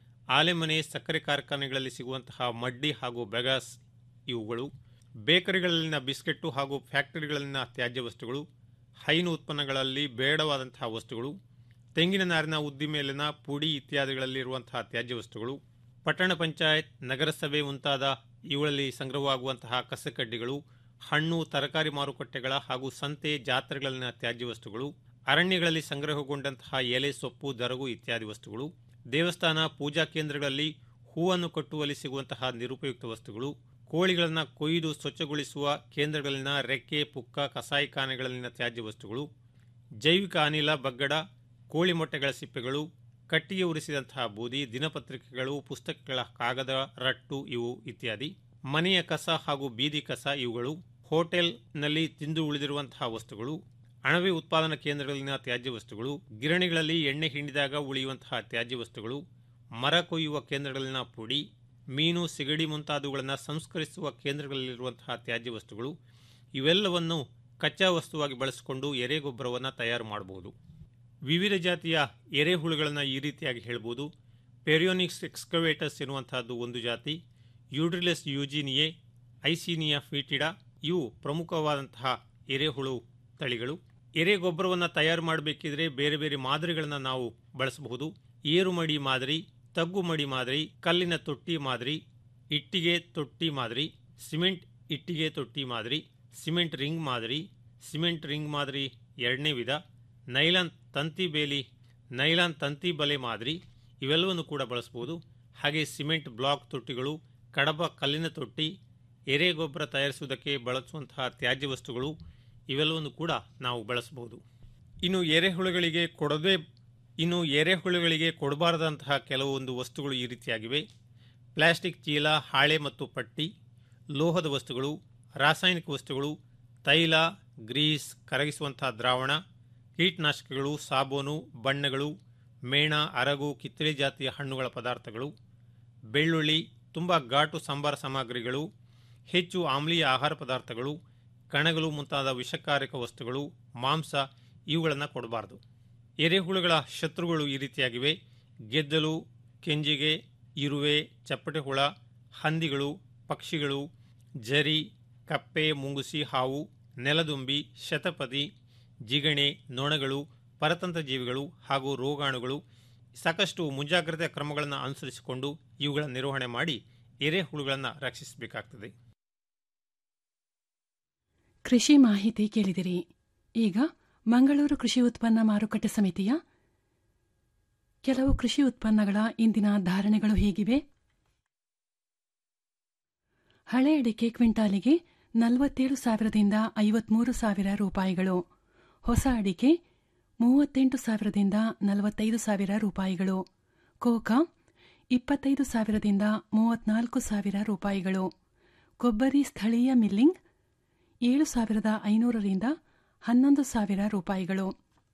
ಆಲೆಮನೆ ಸಕ್ಕರೆ ಕಾರ್ಖಾನೆಗಳಲ್ಲಿ ಸಿಗುವಂತಹ ಮಡ್ಡಿ ಹಾಗೂ ಬೆಗಾಸ್ ಇವುಗಳು ಬೇಕರಿಗಳಲ್ಲಿನ ಬಿಸ್ಕೆಟ್ಟು ಹಾಗೂ ಫ್ಯಾಕ್ಟರಿಗಳಲ್ಲಿನ ತ್ಯಾಜ್ಯ ವಸ್ತುಗಳು ಹೈನು ಉತ್ಪನ್ನಗಳಲ್ಲಿ ಬೇಡವಾದಂತಹ ವಸ್ತುಗಳು ತೆಂಗಿನ ನಾರಿನ ಉದ್ದಿಮೆಯಲ್ಲಿನ ಪುಡಿ ಇತ್ಯಾದಿಗಳಲ್ಲಿರುವಂತಹ ತ್ಯಾಜ್ಯ ವಸ್ತುಗಳು ಪಟ್ಟಣ ಪಂಚಾಯತ್ ನಗರಸಭೆ ಮುಂತಾದ ಇವುಗಳಲ್ಲಿ ಸಂಗ್ರಹವಾಗುವಂತಹ ಕಸಕಡ್ಡಿಗಳು ಹಣ್ಣು ತರಕಾರಿ ಮಾರುಕಟ್ಟೆಗಳ ಹಾಗೂ ಸಂತೆ ಜಾತ್ರೆಗಳಲ್ಲಿನ ತ್ಯಾಜ್ಯ ವಸ್ತುಗಳು ಅರಣ್ಯಗಳಲ್ಲಿ ಸಂಗ್ರಹಗೊಂಡಂತಹ ಎಲೆ ಸೊಪ್ಪು ದರಗು ಇತ್ಯಾದಿ ವಸ್ತುಗಳು ದೇವಸ್ಥಾನ ಪೂಜಾ ಕೇಂದ್ರಗಳಲ್ಲಿ ಹೂವನ್ನು ಕಟ್ಟುವಲ್ಲಿ ಸಿಗುವಂತಹ ನಿರುಪಯುಕ್ತ ವಸ್ತುಗಳು ಕೋಳಿಗಳನ್ನು ಕೊಯ್ದು ಸ್ವಚ್ಛಗೊಳಿಸುವ ಕೇಂದ್ರಗಳಲ್ಲಿನ ರೆಕ್ಕೆ ಪುಕ್ಕ ಕಸಾಯಿಖಾನೆಗಳಲ್ಲಿನ ತ್ಯಾಜ್ಯ ವಸ್ತುಗಳು ಜೈವಿಕ ಅನಿಲ ಬಗ್ಗಡ ಕೋಳಿ ಮೊಟ್ಟೆಗಳ ಸಿಪ್ಪೆಗಳು ಕಟ್ಟಿಗೆ ಉರಿಸಿದಂತಹ ಬೂದಿ ದಿನಪತ್ರಿಕೆಗಳು ಪುಸ್ತಕಗಳ ಕಾಗದ ರಟ್ಟು ಇವು ಇತ್ಯಾದಿ ಮನೆಯ ಕಸ ಹಾಗೂ ಬೀದಿ ಕಸ ಇವುಗಳು ಹೋಟೆಲ್ನಲ್ಲಿ ತಿಂದು ಉಳಿದಿರುವಂತಹ ವಸ್ತುಗಳು ಅಣಬೆ ಉತ್ಪಾದನಾ ಕೇಂದ್ರಗಳಲ್ಲಿನ ತ್ಯಾಜ್ಯ ವಸ್ತುಗಳು ಗಿರಣಿಗಳಲ್ಲಿ ಎಣ್ಣೆ ಹಿಂಡಿದಾಗ ಉಳಿಯುವಂತಹ ತ್ಯಾಜ್ಯ ವಸ್ತುಗಳು ಮರ ಕೊಯ್ಯುವ ಕೇಂದ್ರಗಳಲ್ಲಿನ ಪುಡಿ ಮೀನು ಸಿಗಡಿ ಮುಂತಾದವುಗಳನ್ನು ಸಂಸ್ಕರಿಸುವ ಕೇಂದ್ರಗಳಲ್ಲಿರುವಂತಹ ತ್ಯಾಜ್ಯ ವಸ್ತುಗಳು ಇವೆಲ್ಲವನ್ನು ಕಚ್ಚಾ ವಸ್ತುವಾಗಿ ಬಳಸಿಕೊಂಡು ಎರೆಗೊಬ್ಬರವನ್ನು ತಯಾರು ಮಾಡಬಹುದು ವಿವಿಧ ಜಾತಿಯ ಎರೆಹುಳುಗಳನ್ನು ಈ ರೀತಿಯಾಗಿ ಹೇಳ್ಬೋದು ಪೆರಿಯೋನಿಕ್ಸ್ ಎಕ್ಸ್ಕವೇಟರ್ಸ್ ಎನ್ನುವಂತಹದ್ದು ಒಂದು ಜಾತಿ ಯೂಡ್ರಿಲೆಸ್ ಯೂಜಿನಿಯೆ ಐಸೀನಿಯಾ ಫೀಟಿಡಾ ಇವು ಪ್ರಮುಖವಾದಂತಹ ಎರೆಹುಳು ತಳಿಗಳು ಎರೆ ಗೊಬ್ಬರವನ್ನು ತಯಾರು ಮಾಡಬೇಕಿದ್ರೆ ಬೇರೆ ಬೇರೆ ಮಾದರಿಗಳನ್ನು ನಾವು ಬಳಸಬಹುದು ಏರುಮಡಿ ಮಾದರಿ ತಗ್ಗು ಮಡಿ ಮಾದರಿ ಕಲ್ಲಿನ ತೊಟ್ಟಿ ಮಾದರಿ ಇಟ್ಟಿಗೆ ತೊಟ್ಟಿ ಮಾದರಿ ಸಿಮೆಂಟ್ ಇಟ್ಟಿಗೆ ತೊಟ್ಟಿ ಮಾದರಿ ಸಿಮೆಂಟ್ ರಿಂಗ್ ಮಾದರಿ ಸಿಮೆಂಟ್ ರಿಂಗ್ ಮಾದರಿ ಎರಡನೇ ವಿಧ ನೈಲಾನ್ ತಂತಿ ಬೇಲಿ ನೈಲಾನ್ ತಂತಿ ಬಲೆ ಮಾದರಿ ಇವೆಲ್ಲವನ್ನು ಕೂಡ ಬಳಸಬಹುದು ಹಾಗೆ ಸಿಮೆಂಟ್ ಬ್ಲಾಕ್ ತೊಟ್ಟಿಗಳು ಕಡಬ ಕಲ್ಲಿನ ತೊಟ್ಟಿ ಎರೆ ಗೊಬ್ಬರ ತಯಾರಿಸುವುದಕ್ಕೆ ಬಳಸುವಂತಹ ತ್ಯಾಜ್ಯ ವಸ್ತುಗಳು ಇವೆಲ್ಲವನ್ನು ಕೂಡ ನಾವು ಬಳಸಬಹುದು ಇನ್ನು ಎರೆಹುಳುಗಳಿಗೆ ಕೊಡದೆ ಇನ್ನು ಎರೆಹುಳುಗಳಿಗೆ ಕೊಡಬಾರದಂತಹ ಕೆಲವೊಂದು ವಸ್ತುಗಳು ಈ ರೀತಿಯಾಗಿವೆ ಪ್ಲಾಸ್ಟಿಕ್ ಚೀಲ ಹಾಳೆ ಮತ್ತು ಪಟ್ಟಿ ಲೋಹದ ವಸ್ತುಗಳು ರಾಸಾಯನಿಕ ವಸ್ತುಗಳು ತೈಲ ಗ್ರೀಸ್ ಕರಗಿಸುವಂತಹ ದ್ರಾವಣ ಕೀಟನಾಶಕಗಳು ಸಾಬೂನು ಬಣ್ಣಗಳು ಮೇಣ ಅರಗು ಕಿತ್ತಳೆ ಜಾತಿಯ ಹಣ್ಣುಗಳ ಪದಾರ್ಥಗಳು ಬೆಳ್ಳುಳ್ಳಿ ತುಂಬ ಘಾಟು ಸಂಬಾರ ಸಾಮಗ್ರಿಗಳು ಹೆಚ್ಚು ಆಮ್ಲೀಯ ಆಹಾರ ಪದಾರ್ಥಗಳು ಕಣಗಳು ಮುಂತಾದ ವಿಷಕಾರಕ ವಸ್ತುಗಳು ಮಾಂಸ ಇವುಗಳನ್ನು ಕೊಡಬಾರದು ಎರೆಹುಳುಗಳ ಶತ್ರುಗಳು ಈ ರೀತಿಯಾಗಿವೆ ಗೆದ್ದಲು ಕೆಂಜಿಗೆ ಇರುವೆ ಚಪ್ಪಟೆ ಹುಳ ಹಂದಿಗಳು ಪಕ್ಷಿಗಳು ಜರಿ ಕಪ್ಪೆ ಮುಂಗುಸಿ ಹಾವು ನೆಲದುಂಬಿ ಶತಪದಿ ಜಿಗಣೆ ನೊಣಗಳು ಪರತಂತ್ರ ಜೀವಿಗಳು ಹಾಗೂ ರೋಗಾಣುಗಳು ಸಾಕಷ್ಟು ಮುಂಜಾಗ್ರತೆ ಕ್ರಮಗಳನ್ನು ಅನುಸರಿಸಿಕೊಂಡು ಇವುಗಳ ನಿರ್ವಹಣೆ ಮಾಡಿ ಎರೆಹುಳುಗಳನ್ನು ರಕ್ಷಿಸಬೇಕಾಗ್ತದೆ ಕೃಷಿ ಮಾಹಿತಿ ಕೇಳಿದಿರಿ ಈಗ ಮಂಗಳೂರು ಕೃಷಿ ಉತ್ಪನ್ನ ಮಾರುಕಟ್ಟೆ ಸಮಿತಿಯ ಕೆಲವು ಕೃಷಿ ಉತ್ಪನ್ನಗಳ ಇಂದಿನ ಧಾರಣೆಗಳು ಹೀಗಿವೆ ಹಳೆ ಅಡಿಕೆ ಕ್ವಿಂಟಾಲಿಗೆ ನಲವತ್ತೇಳು ಸಾವಿರದಿಂದ ಐವತ್ಮೂರು ಸಾವಿರ ರೂಪಾಯಿಗಳು ಹೊಸ ಅಡಿಕೆ ಮೂವತ್ತೆಂಟು ಸಾವಿರದಿಂದ ನಲವತ್ತೈದು ಸಾವಿರ ರೂಪಾಯಿಗಳು ಕೋಕಾ ಇಪ್ಪತ್ತೈದು ಸಾವಿರದಿಂದ ಮೂವತ್ನಾಲ್ಕು ಸಾವಿರ ರೂಪಾಯಿಗಳು ಕೊಬ್ಬರಿ ಸ್ಥಳೀಯ ಮಿಲ್ಲಿಂಗ್ ಏಳು ಸಾವಿರದ ಐನೂರರಿಂದ ಹನ್ನೊಂದು ಸಾವಿರ ರೂಪಾಯಿಗಳು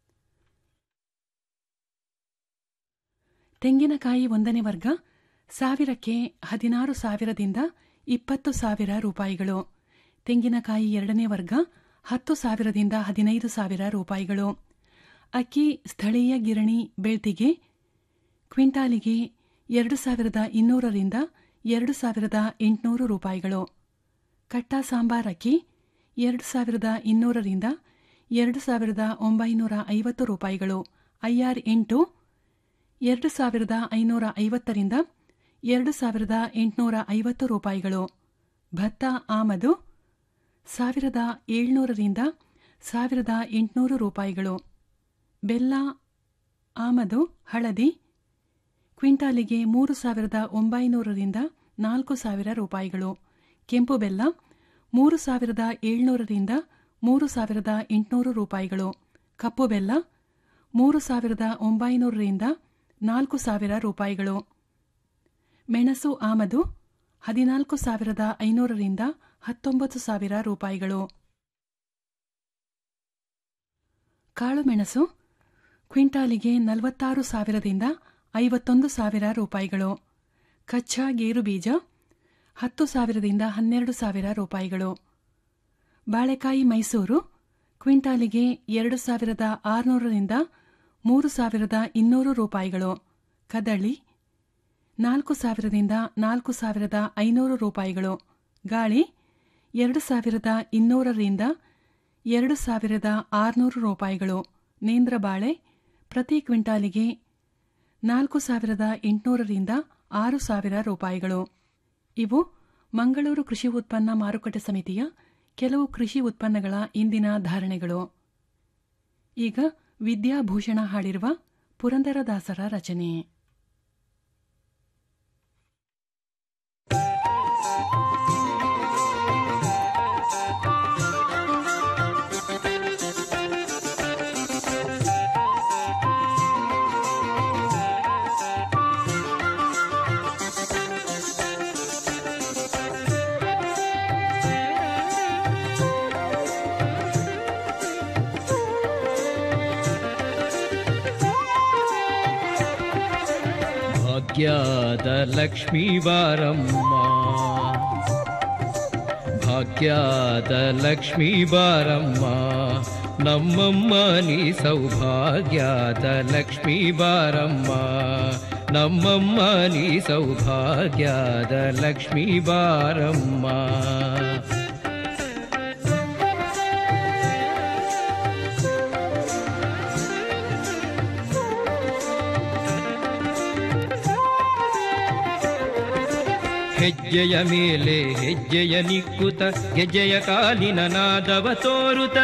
ತೆಂಗಿನಕಾಯಿ ಒಂದನೇ ವರ್ಗ ಸಾವಿರಕ್ಕೆ ಹದಿನಾರು ಸಾವಿರದಿಂದ ಇಪ್ಪತ್ತು ಸಾವಿರ ರೂಪಾಯಿಗಳು ತೆಂಗಿನಕಾಯಿ ಎರಡನೇ ವರ್ಗ ಹತ್ತು ಸಾವಿರದಿಂದ ಹದಿನೈದು ಸಾವಿರ ರೂಪಾಯಿಗಳು ಅಕ್ಕಿ ಸ್ಥಳೀಯ ಗಿರಣಿ ಬೆಳ್ತಿಗೆ ಕ್ವಿಂಟಾಲಿಗೆ ಎರಡು ಸಾವಿರದ ಇನ್ನೂರರಿಂದ ಎರಡು ಸಾವಿರದ ಎಂಟುನೂರು ರೂಪಾಯಿಗಳು ಕಟ್ಟ ಸಾಂಬಾರ್ ಅಕ್ಕಿ ಎರಡು ಸಾವಿರದ ಇನ್ನೂರರಿಂದ ಎರಡು ಸಾವಿರದ ಒಂಬೈನೂರ ಐವತ್ತು ರೂಪಾಯಿಗಳು ಐಆರ್ ಎಂಟು ಎರಡು ಸಾವಿರದ ಐನೂರ ಐವತ್ತರಿಂದ ಎರಡು ಸಾವಿರದ ಎಂಟುನೂರ ಐವತ್ತು ರೂಪಾಯಿಗಳು ಭತ್ತ ಆಮದು ಸಾವಿರದ ಏಳ್ನೂರರಿಂದ ಸಾವಿರದ ಎಂಟುನೂರು ರೂಪಾಯಿಗಳು ಬೆಲ್ಲ ಆಮದು ಹಳದಿ ಕ್ವಿಂಟಾಲಿಗೆ ಮೂರು ಸಾವಿರದ ಒಂಬೈನೂರರಿಂದ ನಾಲ್ಕು ಸಾವಿರ ರೂಪಾಯಿಗಳು ಕೆಂಪು ಬೆಲ್ಲ ಮೂರು ಸಾವಿರದ ಏಳ್ನೂರರಿಂದ ಮೂರು ಸಾವಿರದ ಎಂಟುನೂರು ರೂಪಾಯಿಗಳು ಕಪ್ಪು ಬೆಲ್ಲ ಮೂರು ಸಾವಿರದ ಒಂಬೈನೂರರಿಂದ ನಾಲ್ಕು ಸಾವಿರ ರೂಪಾಯಿಗಳು ಮೆಣಸು ಆಮದು ಹದಿನಾಲ್ಕು ಸಾವಿರದ ಐನೂರರಿಂದ ಹತ್ತೊಂಬತ್ತು ಸಾವಿರ ರೂಪಾಯಿಗಳು ಕಾಳುಮೆಣಸು ಕ್ವಿಂಟಾಲಿಗೆ ನಲವತ್ತಾರು ಸಾವಿರದಿಂದ ಐವತ್ತೊಂದು ಸಾವಿರ ರೂಪಾಯಿಗಳು ಕಚ್ಚಾ ಗೇರು ಬೀಜ ಹತ್ತು ಸಾವಿರದಿಂದ ಹನ್ನೆರಡು ಸಾವಿರ ರೂಪಾಯಿಗಳು ಬಾಳೆಕಾಯಿ ಮೈಸೂರು ಕ್ವಿಂಟಾಲಿಗೆ ಎರಡು ಸಾವಿರದ ಆರುನೂರರಿಂದ ಮೂರು ಸಾವಿರದ ಇನ್ನೂರು ರೂಪಾಯಿಗಳು ಕದಳಿ ನಾಲ್ಕು ಸಾವಿರದಿಂದ ನಾಲ್ಕು ಸಾವಿರದ ಐನೂರು ರೂಪಾಯಿಗಳು ಗಾಳಿ ಎರಡು ಸಾವಿರದ ಇನ್ನೂರರಿಂದ ಎರಡು ಸಾವಿರದ ಆರುನೂರು ರೂಪಾಯಿಗಳು ನೇಂದ್ರ ಬಾಳೆ ಪ್ರತಿ ಕ್ವಿಂಟಾಲಿಗೆ ನಾಲ್ಕು ಸಾವಿರದ ಎಂಟುನೂರರಿಂದ ಆರು ಸಾವಿರ ರೂಪಾಯಿಗಳು ಇವು ಮಂಗಳೂರು ಕೃಷಿ ಉತ್ಪನ್ನ ಮಾರುಕಟ್ಟೆ ಸಮಿತಿಯ ಕೆಲವು ಕೃಷಿ ಉತ್ಪನ್ನಗಳ ಇಂದಿನ ಧಾರಣೆಗಳು ಈಗ ವಿದ್ಯಾಭೂಷಣ ಹಾಡಿರುವ ಪುರಂದರದಾಸರ ರಚನೆ ಭಾಗ್ಯದ ಲಕ್ಷ್ಮೀ ಬಾರಮ್ಮ ಭಾಗ್ಯದ ಲಕ್ಷ್ಮೀ ಬಾರಮ್ಮ ನಮ್ಮಮ್ಮ ನೀ ಸೌಭಾಗ್ಯದ ಲಕ್ಷ್ಮೀ ಬಾರಮ್ಮ ನಮ್ಮಮ್ಮ ನೀ ಸೌಭಾಗ್ಯದ ಲಕ್ಷ್ಮೀ ಬಾರಮ್ಮ ಹೆಜ್ಜೆಯ ಮೇಲೆ ಹೆಜ್ಜೆಯ ನಿಕ್ಕುತ ಗೆಜ್ಜೆಯ ಕಾಲಿನ ನಾದವ ತೋರುತ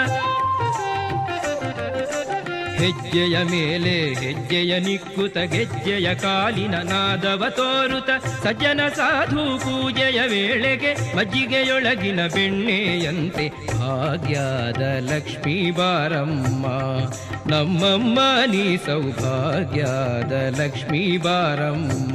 ಹೆಜ್ಜೆಯ ಮೇಲೆ ಹೆಜ್ಜೆಯ ನಿಕ್ಕುತ ಗೆಜ್ಜೆಯ ಕಾಲಿನ ನಾದವ ತೋರುತ ಸಜ್ಜನ ಸಾಧು ಪೂಜೆಯ ವೇಳೆಗೆ ಮಜ್ಜಿಗೆಯೊಳಗಿನ ಬೆಣ್ಣೆಯಂತೆ ಭಾಗ್ಯದ ಲಕ್ಷ್ಮೀ ಬಾರಮ್ಮ ನಮ್ಮಮ್ಮ ನೀ ಸೌಭಾಗ್ಯದ ಲಕ್ಷ್ಮೀ ಬಾರಮ್ಮ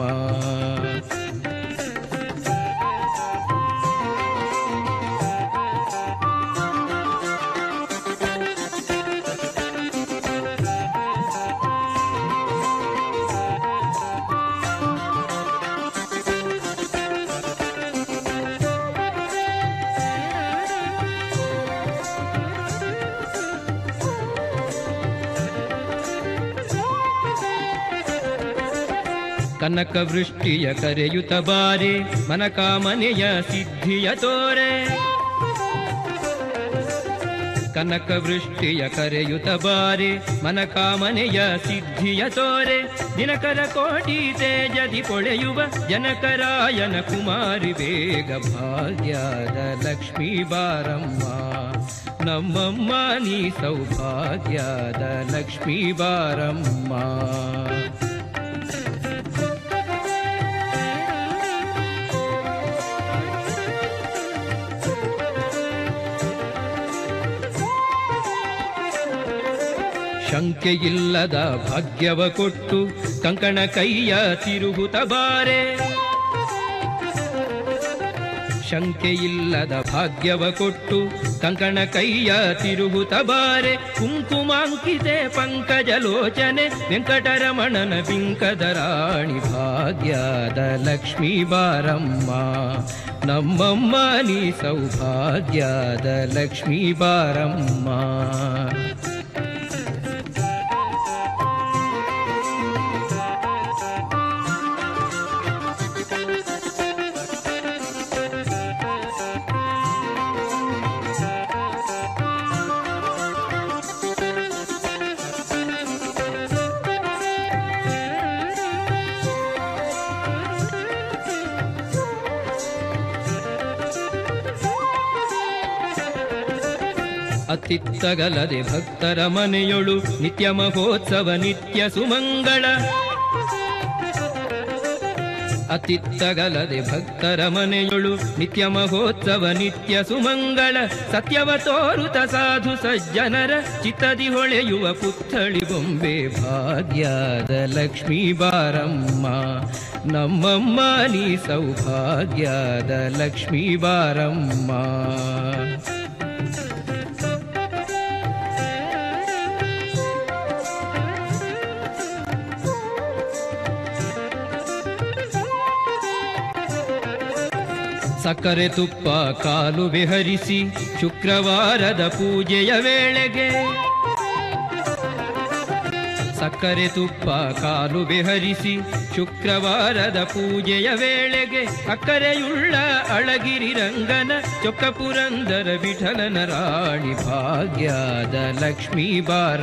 ಕನಕ ವೃಷ್ಟಿಯ ಕರೆಯುತ ಬಾರೆ ಮನಕಾಮನೆಯ ಸಿದ್ಧಿಯ ತೋರೆ ಕನಕ ವೃಷ್ಟಿಯ ಕರೆಯುತ ಬಾರೆ ಮನಕಾಮನೆಯ ಸಿದ್ಧಿಯ ತೋರೆ ದಿನಕರ ಕೋಟಿ ತೇಜದಿ ಪೊಳೆಯುವ ಜನಕರಾಯನ ಕುಮಾರಿ ಬೇಗ ಭಾಗ್ಯದ ಲಕ್ಷ್ಮೀ ಬಾರಮ್ಮ ನಮ್ಮಮ್ಮ ನೀ ಸೌಭಾಗ್ಯದ ಲಕ್ಷ್ಮೀ ಬಾರಮ್ಮ ಶಂಕೆಯಿಲ್ಲದ ಭಾಗ್ಯವ ಕೊಟ್ಟು ಕಂಕಣ ಕೈಯ ತಿರುಗುತ್ತ ಬಾರೆ ಶಂಕೆಯಿಲ್ಲದ ಭಾಗ್ಯವ ಕೊಟ್ಟು ಕಂಕಣ ಕೈಯ ತಿರುಗುತ್ತ ಬಾರೆ ಕುಂಕುಮಾಂಕಿತೆ ಪಂಕಜಲೋಚನೆ ವೆಂಕಟರಮಣನ ಬಿಂಕದ ರಾಣಿ ಭಾಗ್ಯದ ಲಕ್ಷ್ಮೀ ಬಾರಮ್ಮ ನಮ್ಮಮ್ಮ ನೀ ಸೌಭಾಗ್ಯದ ಲಕ್ಷ್ಮೀ ಬಾರಮ್ಮ ಅತ್ತಿತ್ತಗಲದೆ ಭಕ್ತರ ಮನೆಯೊಳು ನಿತ್ಯ ಮಹೋತ್ಸವ ನಿತ್ಯ ಸುಮಂಗಳ ಅತಿತ್ತಗಲದೆ ಭಕ್ತರ ಮನೆಯೊಳು ನಿತ್ಯ ಮಹೋತ್ಸವ ನಿತ್ಯ ಸುಮಂಗಳ ಸತ್ಯವ ತೋರುತ ಸಾಧು ಸಜ್ಜನರ ಚಿತ್ತದಿ ಹೊಳೆಯುವ ಪುತ್ಥಳಿ ಬೊಂಬೆ ಭಾಗ್ಯದ ಲಕ್ಷ್ಮೀ ಬಾರಮ್ಮ ನಮ್ಮಮ್ಮ ನೀ ಸೌಭಾಗ್ಯದ ಲಕ್ಷ್ಮೀ ಬಾರಮ್ಮ ಸಕ್ಕರೆ ತುಪ್ಪ ಕಾಲು ಬೆಹರಿಸಿ ಶುಕ್ರವಾರದ ಪೂಜೆಯ ವೇಳೆಗೆ ಸಕ್ಕರೆ ತುಪ್ಪ ಕಾಲು ಬೆಹರಿಸಿ ಶುಕ್ರವಾರದ ಪೂಜೆಯ ವೇಳೆಗೆ ಅಕ್ಕರೆಯುಳ್ಳ ಅಳಗಿರಿ ರಂಗನ ಚೊಕ್ಕ ಪುರಂದರ ವಿಠಲನ ರಾಣಿ ಭಾಗ್ಯದ ಲಕ್ಷ್ಮೀ ಬಾರ